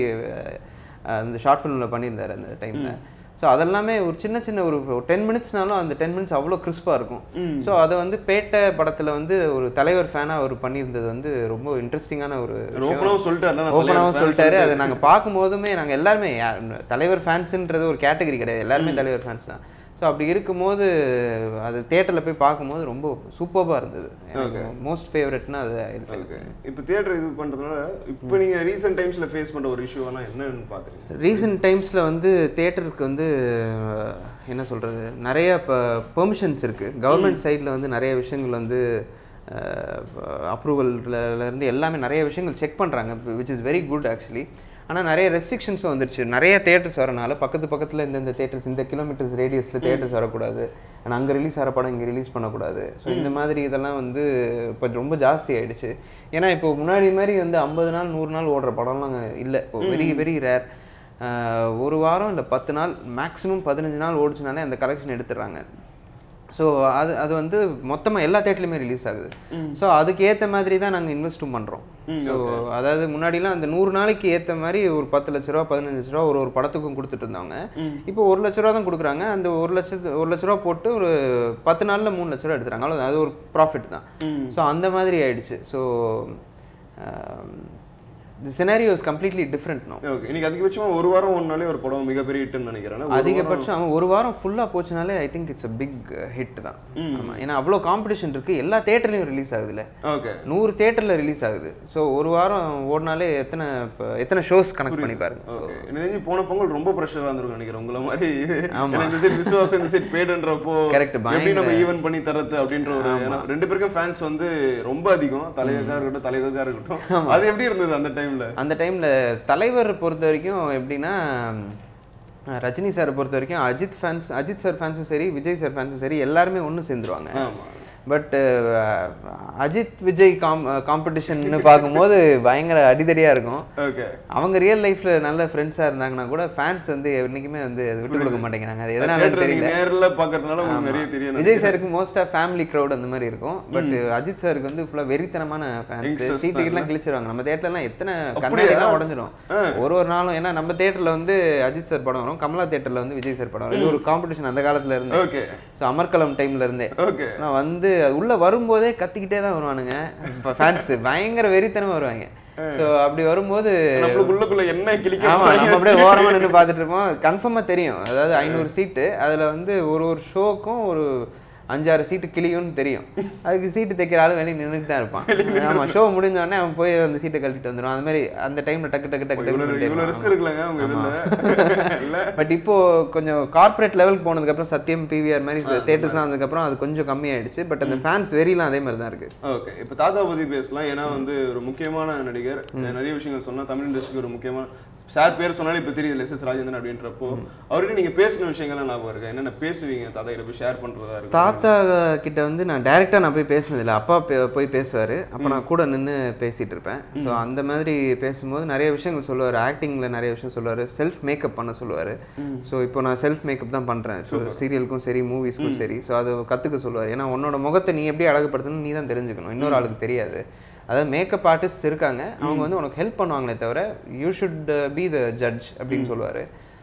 அஹ், அந்த ஷார்ட் ஃபிலிமில் பண்ணியிருந்தார் அந்த டைமில் ஸோ அதெல்லாமே ஒரு சின்ன சின்ன ஒரு டென் மினிட்ஸ்னாலும் அந்த டென் மினிட்ஸ் அவ்வளோ கிறிஸ்பாக இருக்கும் ஸோ அதை வந்து பேட்டை படத்தில் வந்து ஒரு தலைவர் ஃபேனாக அவர் பண்ணியிருந்தது வந்து ரொம்ப இன்ட்ரெஸ்டிங்கான ஒரு ஓப்பனாகவும் சொல்லிட்டாரு ஓப்பனாகவும் சொல்லிட்டாரு அதை நாங்கள் பார்க்கும்போதுமே நாங்கள் எல்லாருமே யா- தலைவர் ஃபேன்ஸுன்றது ஒரு கேட்டகரி கிடையாது எல்லாருமே தலைவர் ஃபேன்ஸ் தான் ஸோ அப்படி இருக்கும்போது அது தேட்டரில் போய் பார்க்கும்போது ரொம்ப சூப்பராக இருந்தது எனக்கு மோஸ்ட் ஃபேவரட்னா அது ஓகே இப்போ தியேட்டர் இது பண்ணுறதுனால இப்போ நீங்கள் ரீசெண்ட் டைம்ஸில் ஃபேஸ் பண்ணுற ஒரு இஷ்யூனா என்னன்னு பார்க்குறீங்க ரீசெண்ட் டைம்ஸில் வந்து தேட்டருக்கு வந்து அஹ், என்ன சொல்கிறது நிறைய இப்போ பெர்மிஷன்ஸ் இருக்குது கவர்மெண்ட் சைடில் வந்து நிறைய விஷயங்கள் வந்து அப்ரூவல்லேருந்து எல்லாமே நிறைய விஷயங்கள் செக் பண்ணுறாங்க which is very good actually ஆனால் நிறைய ரெஸ்ட்ரிக்ஷன்ஸும் வந்துருச்சு நிறைய தேட்டர்ஸ் வரனால பக்கத்து பக்கத்தில் இந்தந்த தேட்டர்ஸ் இந்த கிலோமீட்டர்ஸ் ரேடியஸில் தேட்டர்ஸ் வரக்கூடாது ஆனால் அங்கே ரிலீஸ் ஆகிற படம் இங்கே ரிலீஸ் பண்ணக்கூடாது ஸோ இந்த மாதிரி இதெல்லாம் வந்து இப்போ ரொம்ப ஜாஸ்தி ஆயிடுச்சு ஏன்னா இப்போ முன்னாடி மாதிரி வந்து ஐம்பது நாள் நூறு நாள் ஓடுற படம்லாம் இல்லை இப்போ வெரி வெரி ரேர் ஒரு வாரம் இல்லை பத்து நாள் மேக்ஸிமம் பதினஞ்சு நாள் ஓடிச்சுனாலே அந்த கலெக்ஷன் எடுத்துடுறாங்க ஸோ அது அது வந்து மொத்தமாக எல்லா தேட்டர்லையுமே ரிலீஸ் ஆகுது ஸோ அதுக்கு ஏற்ற மாதிரி தான் நாங்கள் இன்வெஸ்ட்டும் பண்ணுறோம் ஸோ அதாவது முன்னாடிலாம் அந்த நூறு நாளைக்கு ஏற்ற மாதிரி ஒரு பத்து லட்ச ரூபா பதினஞ்சு லட்ச ரூபா ஒரு ஒரு படத்துக்கும் கொடுத்துட்டு இருந்தாங்க இப்போ ஒரு லட்ச ரூபா தான் கொடுக்குறாங்க அந்த ஒரு லட்சத்து ஒரு லட்ச ரூபா போட்டு ஒரு பத்து நாளில் மூணு லட்ச ரூபா எடுத்துறாங்க அவ்வளோ அது ஒரு ப்ராஃபிட் தான் ஸோ அந்த மாதிரி ஆயிடுச்சு so the scenario is completely different no okay இன்னைக்கு அதிகபட்சமா ஒரு வாரம் ஒன்னாலே ஒரு படம் மிகப்பெரிய ஹிட்னு நினைக்கிறேன் ஒரு அதிகபட்சம் அவன் ஒரு வாரம் ஃபுல்லாக போச்சுனாலே I think it's a big hit தான் ஆமாம் ஏன்னா அவ்வளோ காம்படிஷன் இருக்குது எல்லா தேட்டர்லையும் ரிலீஸ் ஆகுதுல்ல ஓகே நூறு தேட்டரில் ரிலீஸ் ஆகுது ஸோ ஒரு வாரம் ஓடினாலே எத்தனை இப்போ எத்தனை ஷோஸ் கனெக்ட் பண்ணி பாருங்க ஓகே எனக்கு தெரிஞ்சு போன பொங்கல் ரொம்ப ப்ரெஷராக இருந்திருக்கும் நினைக்கிறேன் உங்களை மாதிரி ஏன்னா இந்த சைட் விசுவாசம் இந்த சைட் பேடுன்றப்போ Correct, எப்படி நம்ம ஈவன் பண்ணி தரது அப்படின்ற ஒரு ஏன்னா ரெண்டு பேருக்கும் ஃபேன்ஸ் வந்து ரொம்ப அதிகம் தலைவருக்கா இருக்கட்டும் தலைவருக்கா இருக்கட்டும் அது எப்படி இருந்தது அந்த டைம்ல அந்த டைமில் தலைவர் பொறுத்த வரைக்கும் எப்படின்னா அஹ், ரஜினி சாரை பொறுத்த வரைக்கும் அஜித் ஃபேன்ஸ் அஜித் சார் ஃபேன்ஸும் சரி விஜய் சார் ஃபேன்ஸும் சரி எல்லாருமே ஒன்று சேர்ந்துருவாங்க ஆமா பட் அஜித் விஜய் காம் காம்படிஷன்னு பார்க்கும்போது பயங்கர அடிதடியாக இருக்கும் ஓகே அவங்க ரியல் லைஃப்பில் நல்ல ஃப்ரெண்ட்ஸாக இருந்தாங்கன்னா கூட ஃபேன்ஸ் வந்து என்றைக்குமே வந்து அது விட்டு கொடுக்க மாட்டேங்கிறாங்க அது எதனால தெரியல நேர்ல பாக்குறதுனால உங்களுக்கு நிறைய தெரியும் விஜய் சாருக்கு மோஸ்ட்டாக ஃபேமிலி க்ரௌட் அந்த மாதிரி இருக்கும் பட் அஜித் சாருக்கு வந்து ஃபுல்லாக வெறித்தனமான ஃபேன்ஸ் Youngsters சீட்டுக்கெல்லாம் கிழிச்சிருவாங்க நம்ம தேட்டர்லாம் எத்தனை கண்ணாடிலாம் உடஞ்சிரும் ஒரு ஒரு நாளும் ஏன்னா நம்ம தேட்டரில் வந்து அஜித் சார் படம் வரும் கமலா தேட்டரில் வந்து விஜய் சார் படம் வரும் இது ஒரு காம்படிஷன் அந்த காலத்துல இருந்து ஓகே ஸோ அமர்கலம் டைம்ல இருந்தே ஓகே நான் வந்து அது உள்ள வரும்போதே கத்திக்கிட்டே தான் வருவானுங்க இப்போ ஃபேன்ஸ் பயங்கர வெறித்தனமா வருவாங்க ஸோ அப்படி வரும்போது நம்மளுக்குள்ளக்குள்ள என்ன கிளிக்க ஆமா நம்ம அப்படியே ஓரமா நின்று பார்த்துட்டு இருப்போம் கன்ஃபார்மாக தெரியும் அதாவது ஐநூறு சீட்டு அதுல வந்து ஒரு ஒரு ஷோக்கும் ஒரு அஞ்சாறு சீட்டு கிளியும்னு தெரியும் அதுக்கு சீட்டு தைக்கிற ஆளு வெளியே நின்றுட்டு தான் இருப்பான் ஆமா ஷோ முடிஞ்ச உடனே அவன் போய் அந்த சீட்டை கழட்டிட்டு வந்துடும் அந்த மாதிரி அந்த டைம்ல டக்கு டக்கு டக்கு இவ்வளவு டக்கு இவ்வளவு ரிஸ்க் இருக்குல்லங்க உங்க இதுல இல்ல பட் இப்போ கொஞ்சம் கார்ப்பரேட் லெவலுக்கு போனதுக்கப்புறம் சத்யம் பிவிஆர் மாதிரி தேட்டர்ஸ்லாம் வந்ததுக்கப்புறம் அது கொஞ்சம் கம்மியாயிடுச்சு பட் அந்த ஃபேன்ஸ் வெறிலாம் அதே மாதிரி தான் இருக்கு ஓகே இப்போ தாத்தா பத்தி பேசலாம் ஏன்னா வந்து ஒரு முக்கியமான நடிகர் நிறைய விஷயங்கள் சொன்னா தமிழ் இண்டஸ்ட்ரிக்கு ஒரு முக்கியமான சார் பேர் சொன்னாலே இப்போ தெரியுது எஸ் எஸ் ராஜேந்திரன் அப்படின்றப்போ அவர்கிட்ட நீங்க பேசின விஷயங்கள்லாம் ஞாபகம் இருக்கா என்னென்ன பேசுவீங்க தாத்தா கிட்ட போய் ஷேர் பண்றதா இருக்கும் தாத்தா கிட்ட வந்து நான் டைரெக்டாக நான் போய் பேசினதில்ல அப்பா பே- போய் பேசுவார் அப்போ நான் கூட நின்று பேசிகிட்டு இருப்பேன் ஸோ அந்த மாதிரி பேசும்போது நிறைய விஷயங்கள் சொல்லுவார் ஆக்டிங்கில் நிறைய விஷயம் சொல்லுவார் செல்ஃப் மேக்கப் பண்ண சொல்லுவார் ஸோ இப்போ நான் செல்ஃப் மேக்கப் தான் பண்ணுறேன் ஸோ சீரியலுக்கும் சரி மூவிஸ்க்கும் சரி ஸோ அதை கற்றுக்க சொல்லுவார் ஏன்னா உன்னோட முகத்தை நீ எப்படி அழகுபடுத்தணும் நீ தான் தெரிஞ்சுக்கணும் இன்னொரு ஆளுக்கு தெரியாது அதாவது மேக்கப் ஆர்டிஸ்ட் இருக்காங்க அவங்க வந்து உனக்கு ஹெல்ப் பண்ணுவாங்களே தவிர you should be the judge அப்படின்னு சொல்லுவார்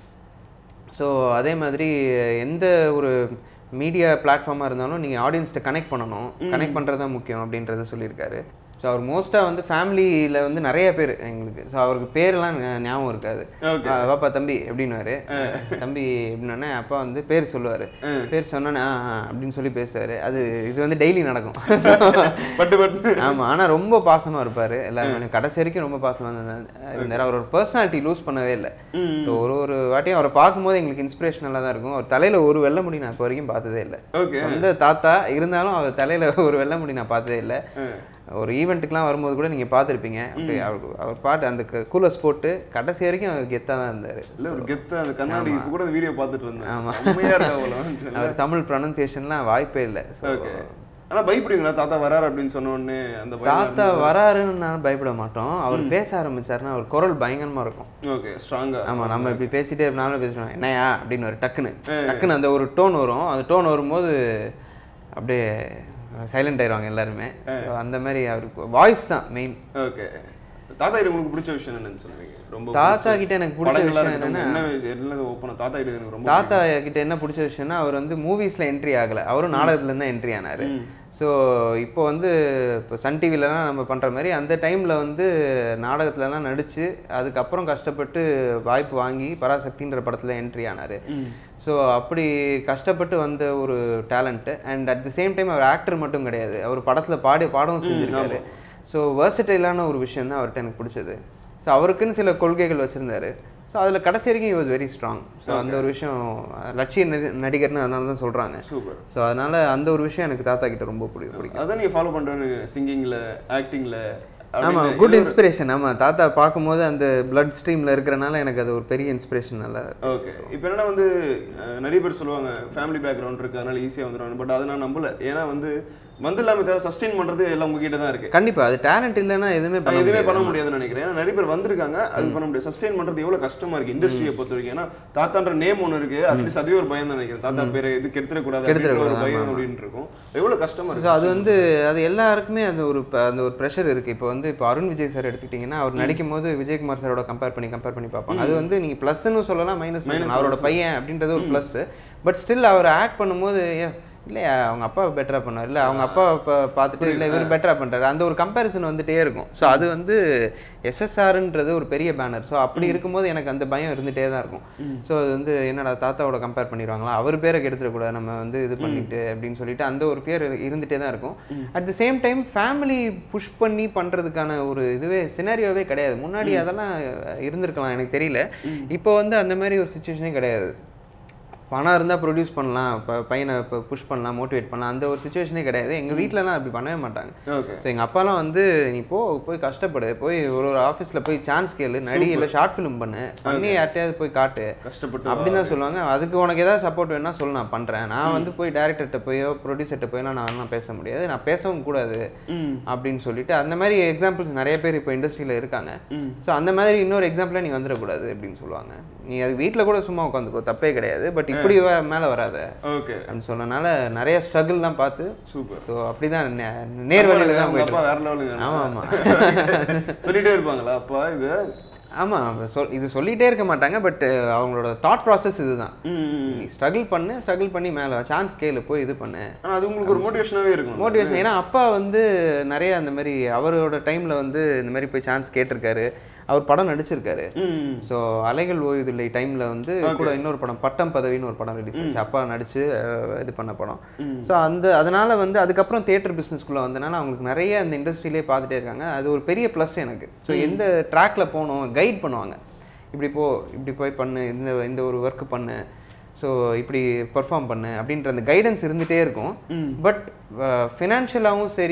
ஸோ அதே மாதிரி எந்த ஒரு மீடியா பிளாட்ஃபார்மாக இருந்தாலும் நீங்கள் ஆடியன்ஸ்கிட்ட கனெக்ட் பண்ணணும் கனெக்ட் பண்ணுறது தான் முக்கியம் அப்படின்றத சொல்லியிருக்காரு ஸோ அவர் மோஸ்ட்டாக வந்து ஃபேமிலியில் வந்து நிறைய பேர் எங்களுக்கு ஸோ அவருக்கு பேரெல்லாம் ஞா- ஞாபகம் இருக்காது Okay. ஆ, வாப்பா தம்பி எப்படின்னுவாரு தம்பி எப்படின்னோடனே அப்பா வந்து பேர் சொல்லுவார் பேர் சொன்னோன்னே ஆ ஆ, அப்படின்னு சொல்லி பேசுவார் அது இது வந்து டெய்லி நடக்கும் பட்டு பட்டு ஆமாம் ஆனால் ரொம்ப பாசமாக இருப்பார் எல்லாருமே கடைசி வரைக்கும் ரொம்ப பாசமாக இருந்தார் அவர் ஒரு பர்சனாலிட்டி லூஸ் பண்ணவே இல்லை ஸோ ஒரு ஒரு வாட்டியும் அவரை பார்க்கும்போது எங்களுக்கு இன்ஸ்பிரேஷனலாக தான் இருக்கும் அவர் தலையில் ஒரு வெள்ளை முடி நான் இப்போ வரைக்கும் பார்த்ததே இல்லை ஓகே சொந்த தாத்தா இருந்தாலும் அவர் தலையில் ஒரு வெள்ளை முடி நான் பார்த்ததே இல்லை ஒரு ஈவெண்ட்டுக்குலாம் வரும்போது கூட நீங்கள் பார்த்துருப்பீங்க அப்படி அவர் அவர் பாட்டு அந்த கூலர்ஸ் போட்டு கடைசி வரைக்கும் அவர் கெத்தாக தான் இருந்தார் இல்ல ஒரு கெத்த அந்த கண்ணாடி இப்போ கூட அந்த வீடியோ பார்த்துட்டு இருந்தேன் செம்மையா இருக்கா அவ்வளோ அவர் தமிழ் ப்ரொனன்சியேஷன்லாம் வாய்ப்பே இல்லை ஸோ ஓகே ஆனா பயப்படுவீங்களா தாத்தா வராரு அப்படின்னு சொன்ன உடனே அந்த தாத்தா வராருன்னு நான் பயப்பட மாட்டோம் அவர் பேச ஆரம்பிச்சாருன்னா அவர் குரல் பயங்கரமா இருக்கும் ஓகே ஸ்ட்ராங்கா ஆமா நம்ம இப்படி பேசிட்டே நாமளும் பேசுறோம் என்னையா அப்படின்னு ஒரு டக்குன்னு டக்குன்னு அந்த ஒரு டோன் வரும் அந்த டோன் வரும்போது அப்படியே சைலண்ட் ஆயிடுவாங்க எல்லாருமே ஸோ அந்த மாதிரி அவருக்கு வாய்ஸ் தான் மெயின் ஓகே தாத்தா கிட்ட உங்களுக்கு பிடிச்ச விஷயம் என்னன்னு சொல்லுவீங்க ரொம்ப தாத்தா கிட்ட எனக்கு பிடிச்ச படங்களா விஷயம் இருக்கட்டும், என்னன்னா என்ன விஷயம் என்ன ஓப்பனா தாத்தா கிட்ட எனக்கு ரொம்ப தாத்தா கிட்ட என்ன பிடிச்ச விஷயம்னா அவர் வந்து மூவிஸ்ல என்ட்ரி ஆகல அவரும் நாடகத்துல தான் என்ட்ரி ஆனாரு ஸோ இப்போ வந்து இப்போ சன் டிவிலலாம் நம்ம பண்ற மாதிரி அந்த டைம்ல வந்து நாடகத்துலலாம் நடிச்சு அதுக்கப்புறம் கஷ்டப்பட்டு வாய்ப்பு வாங்கி பராசக்தின்ற படத்துல என்ட்ரி ஆனாரு ஸோ அப்படி கஷ்டப்பட்டு வந்த ஒரு talent and at the same time அவர் ஆக்டர் மட்டும் கிடையாது அவர் படத்தில் பாடி பாடவும் செஞ்சுருக்காரு ஸோ வேர்சடைலான ஒரு விஷயம் தான் அவர்கிட்ட எனக்கு பிடிச்சது ஸோ அவருக்குன்னு சில கொள்கைகள் வச்சுருந்தாரு ஸோ அதில் கடைசி வரைக்கும் வாஸ் வெரி ஸ்ட்ராங் ஸோ அந்த ஒரு விஷயம் லட்சிய நடி- நடிகர்னு அதனால தான் சொல்கிறாங்க சூப்பர் ஸோ அதனால் அந்த ஒரு விஷயம் எனக்கு தாத்தா கிட்ட ரொம்ப பிடி பிடிக்கும் அதான் நீங்க ஃபாலோ பண்றது சிங்கிங்ல ஆக்டிங்ல ஆமாம் அப்படின்னு குட் இன்ஸ்பிரேஷன் ஆமாம் தாத்தா பார்க்கும்போது அந்த பிளட் ஸ்ட்ரீமில் இருக்கிறனால எனக்கு அது ஒரு பெரிய இன்ஸ்பிரேஷன் நல்லா இருக்கு. ஓகே இப்போ என்னன்னா வந்து அஹ், நிறைய பேர் சொல்லுவாங்க ஃபேமிலி பேக்ரவுண்ட் இருக்கு அதனால ஈஸியாக வந்துடும் பட் அதை நான் நம்பல ஏன்னா வந்து வந்து இல்லாமல் தேவை சஸ்டெயின் பண்றது எல்லாம் உங்ககிட்ட தான் இருக்கு கண்டிப்பா அது டேலண்ட் இல்லைன்னா எதுவுமே பண்ண எதுவுமே முடியாது பண்ண முடியாதுன்னு நினைக்கிறேன் ஏன்னா நிறைய பேர் வந்திருக்காங்க அது பண்ண முடியாது சஸ்டெயின் பண்றது எவ்வளவு கஷ்டமா இருக்கு இண்டஸ்ட்ரியை பொறுத்த வரைக்கும் ஏன்னா தாத்தான்ற நேம் ஒன்று இருக்கு அட்லீஸ்ட் அதுவே ஒரு பயம் தான் நினைக்கிறேன் தாத்தா பேரை இது கெடுத்துடக்கூடாது அப்படின்ற ஒரு கெடுத்துடக்கூடாது, பயம் ஆமா, ஆமா. அப்படின்னு இருக்கும் எவ்வளவு கஷ்டமா ஸோ இருக்கு அது வந்து அது எல்லாருக்குமே அந்த ஒரு ப- அந்த ஒரு ப்ரெஷர் இருக்குது இப்போ வந்து இப்போ அருண் விஜய் சார் எடுத்துக்கிட்டிங்கன்னா அவர் நடிக்கும் போது விஜயகுமார் சாரோட கம்பேர் பண்ணி கம்பேர் பண்ணி பார்ப்பாங்க அது வந்து நீங்கள் ப்ளஸ்ன்னு சொல்லலாம் மைனஸ் Minus அவரோட பையன் அப்படின்றது ஒரு ப்ளஸ் பட் ஸ்டில் அவர் ஆக்ட் பண்ணும்போது ஏ, இல்லையா அவங்க அப்பா பெட்டராக பண்ணார் இல்லை அவங்க அப்பா பா- பார்த்துட்டு இல்லை இவர் பெட்டராக பண்ணுறாரு அந்த ஒரு கம்பேரிசன் வந்துட்டே இருக்கும் ஸோ அது வந்து எஸ்எஸ்ஆர்ன்றது ஒரு பெரிய பேனர் ஸோ அப்படி இருக்கும்போது எனக்கு அந்த பயம் இருந்துகிட்டே தான் இருக்கும் ஸோ அது வந்து என்னடா தாத்தாவோட கம்பேர் பண்ணிடுவாங்களா அவர் பேரை கெடுத்துடக்கூடாது நம்ம வந்து இது பண்ணிட்டு அப்படின்னு சொல்லிட்டு அந்த ஒரு ஃபியர் இருந்துகிட்டே தான் இருக்கும் at the same time family push பண்ணி பண்ணுறதுக்கான ஒரு இதுவே சினாரியோவே கிடையாது முன்னாடி அதெல்லாம் இருந்திருக்கலாம் எனக்கு தெரியல இப்போ வந்து அந்த மாதிரி ஒரு சுச்சுவேஷனே கிடையாது பணம் இருந்தால் ப்ரொடியூஸ் பண்ணலாம் இப்போ பையனை இப்போ புஷ் பண்ணலாம் மோட்டிவேட் பண்ணலாம் அந்த ஒரு சுச்சுவேஷனே கிடையாது எங்கள் வீட்டிலலாம் அப்படி பண்ணவே மாட்டாங்க ஓகே ஸோ எங்கள் அப்பாலாம் வந்து நீ போ போய் கஷ்டப்படு போய் ஒரு ஒரு ஆஃபீஸில் போய் சான்ஸ் கேளு நடி இல்லை ஷார்ட் ஃபிலிம் பண்ணு பண்ணி யார்ட்டையாவது போய் காட்டு கஷ்டப்பட்டு அப்படின்னு தான் சொல்லுவாங்க அதுக்கு உனக்கு ஏதாவது சப்போர்ட் வேணா சொல்லு நான் பண்ணுறேன் நான் வந்து போய் டேரக்டர்கிட்ட போயோ ப்ரொடியூசர்கிட்ட போயோ நான் நான் பேச முடியாது நான் பேசவும் கூடாது அப்படின்னு சொல்லிட்டு அந்த மாதிரி எக்ஸாம்பிள்ஸ் நிறைய பேர் இப்போ இண்டஸ்ட்ரியில் இருக்காங்க ஸோ அந்த மாதிரி இன்னொரு எக்ஸாம்பிளாக நீ வந்துடக்கூடாது அப்படின்னு சொல்லுவாங்க நீ அது வீட்டில் கூட சும்மா உட்காந்துக்கோ தப்பே கிடையாது பட் இப்படி வ- மேலே வராத ஓகே அப்படின்னு சொன்னனால நிறைய ஸ்ட்ரகிள்லாம் பார்த்து சூப்பர் ஸோ அப்படி தான் நேர் வழியில தான் உங்க போயிட்டு அப்பா வேற லெவலுங்க ஆமாம் ஆமாம் சொல்லிட்டே இருப்பாங்களா அப்பா இது ஆமாம் சொல் இது சொல்லிகிட்டே இருக்க மாட்டாங்க பட் அவங்களோட தாட் ப்ராசஸ் இதுதான் ம் நீ ஸ்ட்ரகிள் பண்ணு ஸ்ட்ரகிள் பண்ணி மேலே சான்ஸ் கேளு போய் இது பண்ணு ஆனா அது உங்களுக்கு ஒரு மோட்டிவேஷனாவே இருக்கும் மோட்டிவேஷன் ஏன்னா அப்பா வந்து நிறைய அந்த மாதிரி அவரோட டைமில் வந்து இந்த மாதிரி போய் சான்ஸ் கேட்டிருக்காரு அவர் படம் நடிச்சிருக்காரு ம் ஸோ அலைகள் ஓய்வதில்லை டைமில் வந்து கூட இன்னொரு படம் பட்டம் பதவின்னு ஒரு படம் ரிலீஸ் ஆச்சு அப்பா நடிச்சு அஹ், இது பண்ண படம் ஸோ அந்த அதனால வந்து அதுக்கப்புறம் தியேட்டர் பிஸ்னஸ்க்குள்ளே வந்தனால அவங்களுக்கு நிறைய அந்த இண்டஸ்ட்ரியிலே பார்த்துட்டே இருக்காங்க அது ஒரு பெரிய ப்ளஸ் எனக்கு ஸோ எந்த ட்ராக்ல போகணும் கைட் பண்ணுவாங்க இப்படி போ இப்படி போய் பண்ணு இந்த இந்த ஒரு ஒர்க் பண்ணு ஸோ இப்படி பெர்ஃபார்ம் பண்ணு அப்படின்ற அந்த கைடன்ஸ் இருந்துகிட்டே இருக்கும் பட் ஃபினான்ஷியலாகவும் சரி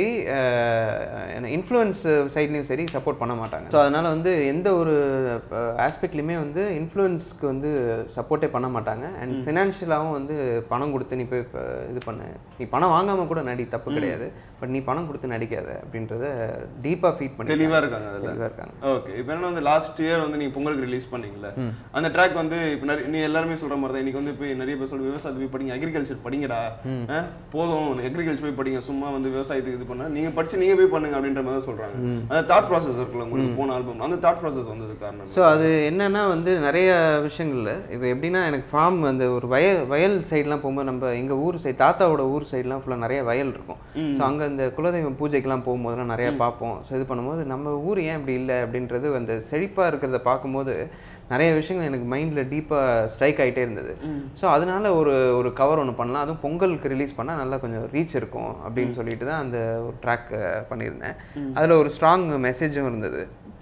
இன்ஃப்ளூயன்ஸ் சைட்லேயும் சரி சப்போர்ட் பண்ண மாட்டாங்க ஸோ அதனால் வந்து எந்த ஒரு ஆஸ்பெக்ட்லையுமே வந்து இன்ஃப்ளூயன்ஸ்க்கு வந்து சப்போர்ட்டே பண்ண மாட்டாங்க அண்ட் ஃபினான்ஷியலாகவும் வந்து பணம் கொடுத்து நீ போய் இப்ப இது பண்ணு நீ பணம் வாங்காமல் கூட நடி தப்பு கிடையாது பட் நீ பணம் கொடுத்து நடிக்காத அப்படின்றத டீப்பாக ஃபீட் பண்ணி தெளிவா இருக்காங்க அதுல தெளிவாக இருக்காங்க ஓகே இப்போ என்ன வந்து லாஸ்ட் இயர் வந்து நீங்க பொங்கலுக்கு ரிலீஸ் பண்ணீங்கல்ல அந்த ட்ராக் வந்து இப்போ நிறைய நீ எல்லாருமே சொல்ற மாதிரி தான் இன்னைக்கு வந்து இப்போ நிறைய பேர் சொல்ற விவசாயத்தை போய் படிங்க அக்ரிகல்ச்சர் படிங்கடா அஹ், போதும் அக்ரிகல்ச்சர் போய் படிங்க சும்மா வந்து விவசாயத்துக்கு இது பண்ணா நீங்க படிச்சு நீங்க போய் பண்ணுங்க அப்படின்ற மாதிரி தான் சொல்றாங்க அந்த தாட் ப்ராசஸ் இருக்குல்ல உங்களுக்கு போன ஆல்பம் அந்த தாட் ப்ராசஸ் வந்தது காரணம் ஸோ அது என்னன்னா வந்து நிறைய விஷயங்கள்ல இப்போ எப்படின்னா எனக்கு ஃபார்ம் அந்த ஒரு வயல் வயல் சைட்லாம் போகும்போது நம்ம எங்கள் ஊர் சைடு தாத்தாவோட ஊர் சைட்லாம் ஃபுல்லாக நிறைய வயல் இருக்கும் ஸோ அங்கே அந்த குலதெய்வம் பூஜைக்கெல்லாம் போகும்போதெல்லாம் நிறைய பார்ப்போம் ஸோ இது பண்ணும்போது நம்ம ஊர் ஏன் இப்படி இல்லை அப்படின்றது அந்த செழிப்பாக இருக்கிறத பார்க்கும்போது நிறைய விஷயங்கள் எனக்கு மைண்டில் டீப்பாக ஸ்ட்ரைக் ஆகிட்டே இருந்தது ஸோ அதனால ஒரு ஒரு கவர் ஒன்று பண்ணலாம் அதுவும் பொங்கலுக்கு ரிலீஸ் பண்ணால் நல்லா கொஞ்சம் ரீச் இருக்கும் அப்படின்னு சொல்லிட்டு தான் அந்த ஒரு ட்ராக் பண்ணியிருந்தேன் அதில் ஒரு ஸ்ட்ராங் மெசேஜும் இருந்தது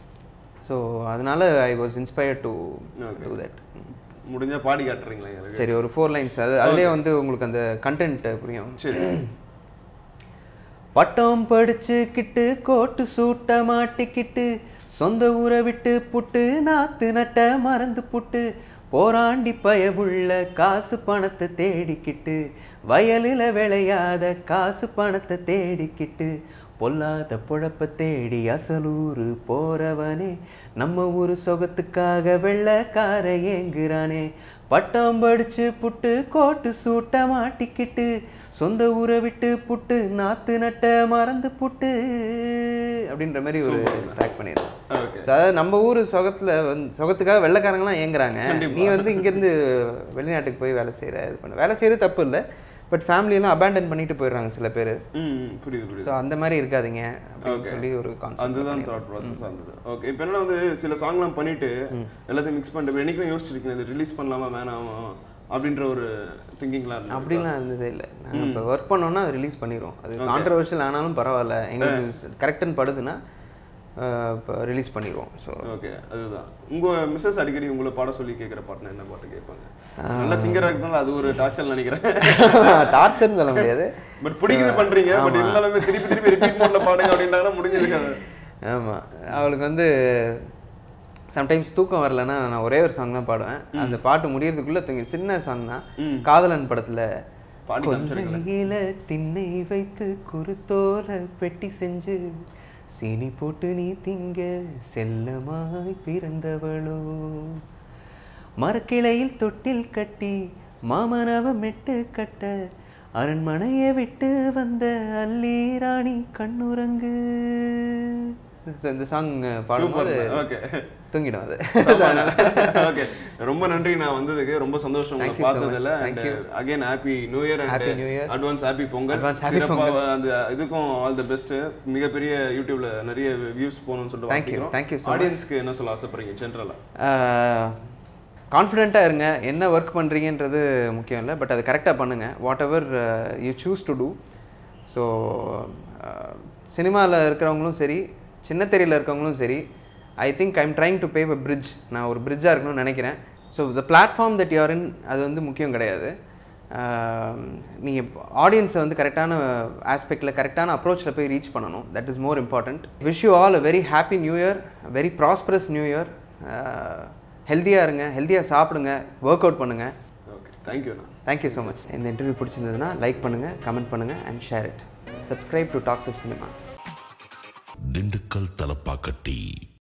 ஸோ அதனால I was inspired to Okay. Do that முடிஞ்சா பாடி காட்டுறீங்களா எனக்கு சரி ஒரு ஃபோர் லைன்ஸ் அது அதுலேயே வந்து உங்களுக்கு அந்த கண்டென்ட் புரியும் சரி பட்டம் படிச்சுக்கிட்டு கோட்டு சூட்ட மாட்டிக்கிட்டு சொந்த ஊரை விட்டு புட்டு நாத்து நட்ட மறந்து புட்டு போராண்டி பயவுள்ள காசு பணத்தை தேடிக்கிட்டு வயலில் விளையாத காசு பணத்தை தேடிக்கிட்டு பொல்லாத பொழப்ப தேடி அசலூரு போறவனே நம்ம ஊர் சொகத்துக்காக வெள்ளக்கார ஏங்குறானே பட்டம் படிச்சு புட்டு கோட்டு சூட்ட மாட்டிக்கிட்டு சொந்த ஊரை விட்டு புட்டு நாத்து நட்ட மறந்து புட்டு அப்படின்ற மாதிரி ஒரு ட்ராக் பண்ணியிருந்தேன் ஓகே So, அதாவது நம்ம ஊர் சொகத்தில் வந்து சொகத்துக்காக வெள்ளைக்காரங்களாம் ஏங்குறாங்க நீ வந்து இங்கேருந்து வெளிநாட்டுக்கு போய் வேலை செய்கிற இது பண்ண வேலை செய்கிறது தப்பு இல்லை பட் ஃபேமிலியெல்லாம் அபேண்டன் பண்ணிட்டு போயிடுறாங்க சில பேர் ம் புரியுது புரியுது ஸோ அந்த மாதிரி இருக்காதீங்க அப்படின்னு சொல்லி ஒரு கான்செப்ட் அதுதான் தாட் ப்ராசஸ் இருந்தது ஓகே இப்போ என்ன வந்து சில சாங்லாம் பண்ணிட்டு எல்லாத்தையும் மிக்ஸ் பண்ணிட்டு என்னைக்கும் யோசிச்சிருக்கேன் இது ரிலீஸ் பண்ணலாமா வேணாமா அப்படின்ற ஒரு திங்கிங்லாம் இருந்தது அப்படிலாம் இருந்ததே இல்லை நாங்கள் இப்போ ஒர்க் பண்ணோம்னா அது ரிலீஸ் பண்ணிடுவோம் அது கான்ட்ரவர்ஷியல் ஆனாலும் பரவாயில்ல எங்களுக்கு கரெக்டுன்னு படுதுன்னா இப்போ ரிலீஸ் பண்ணிடுவோம் ஸோ ஓகே அதுதான் உங்க மிஸ்ஸஸ் அடிக்கடி உங்களை பாட சொல்லி கேட்குற பாட்டுனா என்ன பாட்டு கேட்பாங்க நல்ல சிங்கரா இருக்கனால அது ஒரு டார்ச்சர் நினைக்கிறேன் டார்ச்சர்னு சொல்ல முடியாது பட் பிடிக்குது பண்றீங்க பட் இருந்தாலுமே திருப்பி திருப்பி ரிப்பீட் மோட்ல பாடுங்க அப்படின்றாங்கன்னா முடிஞ்சிருக்காது ஆமாம் அவளுக்கு வந்து சம்டைம்ஸ் தூக்கம் வரலன்னா நான் ஒரே ஒரு சாங் தான் பாடுவேன் அந்த பாட்டு முடியறதுக்குள்ளே தூங்கி சின்ன சாங் தான் காதலன் படத்தில் பாடி காமிச்சிருங்களேன் கொல்லையில திண்ணை வைத்து குருத்தோல பெட்டி செஞ்சு சீனி போட்டு நீ திங்க செல்லமாய் பிறந்தவளோ மரக்கிளையில் தொட்டில் கட்டி மாமனவ மெட்டு கட்ட அரண்மனையை விட்டு வந்த அல்லி ராணி கண்ணுறங்கு இந்த சாங் பாடும்போது ஓகே தூங்கிடும் அது ஓகே ரொம்ப நன்றி நான் வந்ததுக்கு ரொம்ப சந்தோஷம் உங்களை Thank you so பார்த்ததுல much. Thank you. Again happy new year Happy and New Year. Advance happy Pongal Advance happy சிறப்பா அந்த இதுக்கும் ஆல் தி பெஸ்ட் மிகப்பெரிய யூடியூப்ல நிறைய வியூஸ் போகணும்னு சொல்லிட்டு Thank you. Thank you so much. ஆடியன்ஸ்க்கு என்ன சொல்ல ஆசைப்படுறீங்க ஜென்ரலா கான்ஃபிடெண்ட்டாக இருங்க என்ன ஒர்க் பண்ணுறீங்கன்றது முக்கியம் இல்லை பட் அது கரெக்டாக பண்ணுங்கள் whatever you choose to do so சினிமாவில் இருக்கிறவங்களும் சரி சின்ன தெரியல இருக்கவங்களும் சரி I think I'm trying to pave a bridge நான் ஒரு பிரிட்ஜாக இருக்கணும்னு நினைக்கிறேன் so the platform that you're in அது வந்து முக்கியம் கிடையாது நீங்கள் ஆடியன்ஸை வந்து கரெக்டான ஆஸ்பெக்டில் கரெக்டான அப்ரோச்சில் போய் ரீச் பண்ணணும் that is more important wish you all a very happy new year very prosperous new year ஹெல்த்தியாக இருங்க ஹெல்த்தியாக சாப்பிடுங்க ஒர்க் அவுட் பண்ணுங்கள் ஓகே தேங்க்யூண்ணா தேங்க்யூ ஸோ மச் இந்த இன்டர்வியூ பிடிச்சிருந்ததுன்னா லைக் பண்ணுங்கள் கமெண்ட் பண்ணுங்கள் and share it subscribe to talks of cinema Dindigul Thalappakatti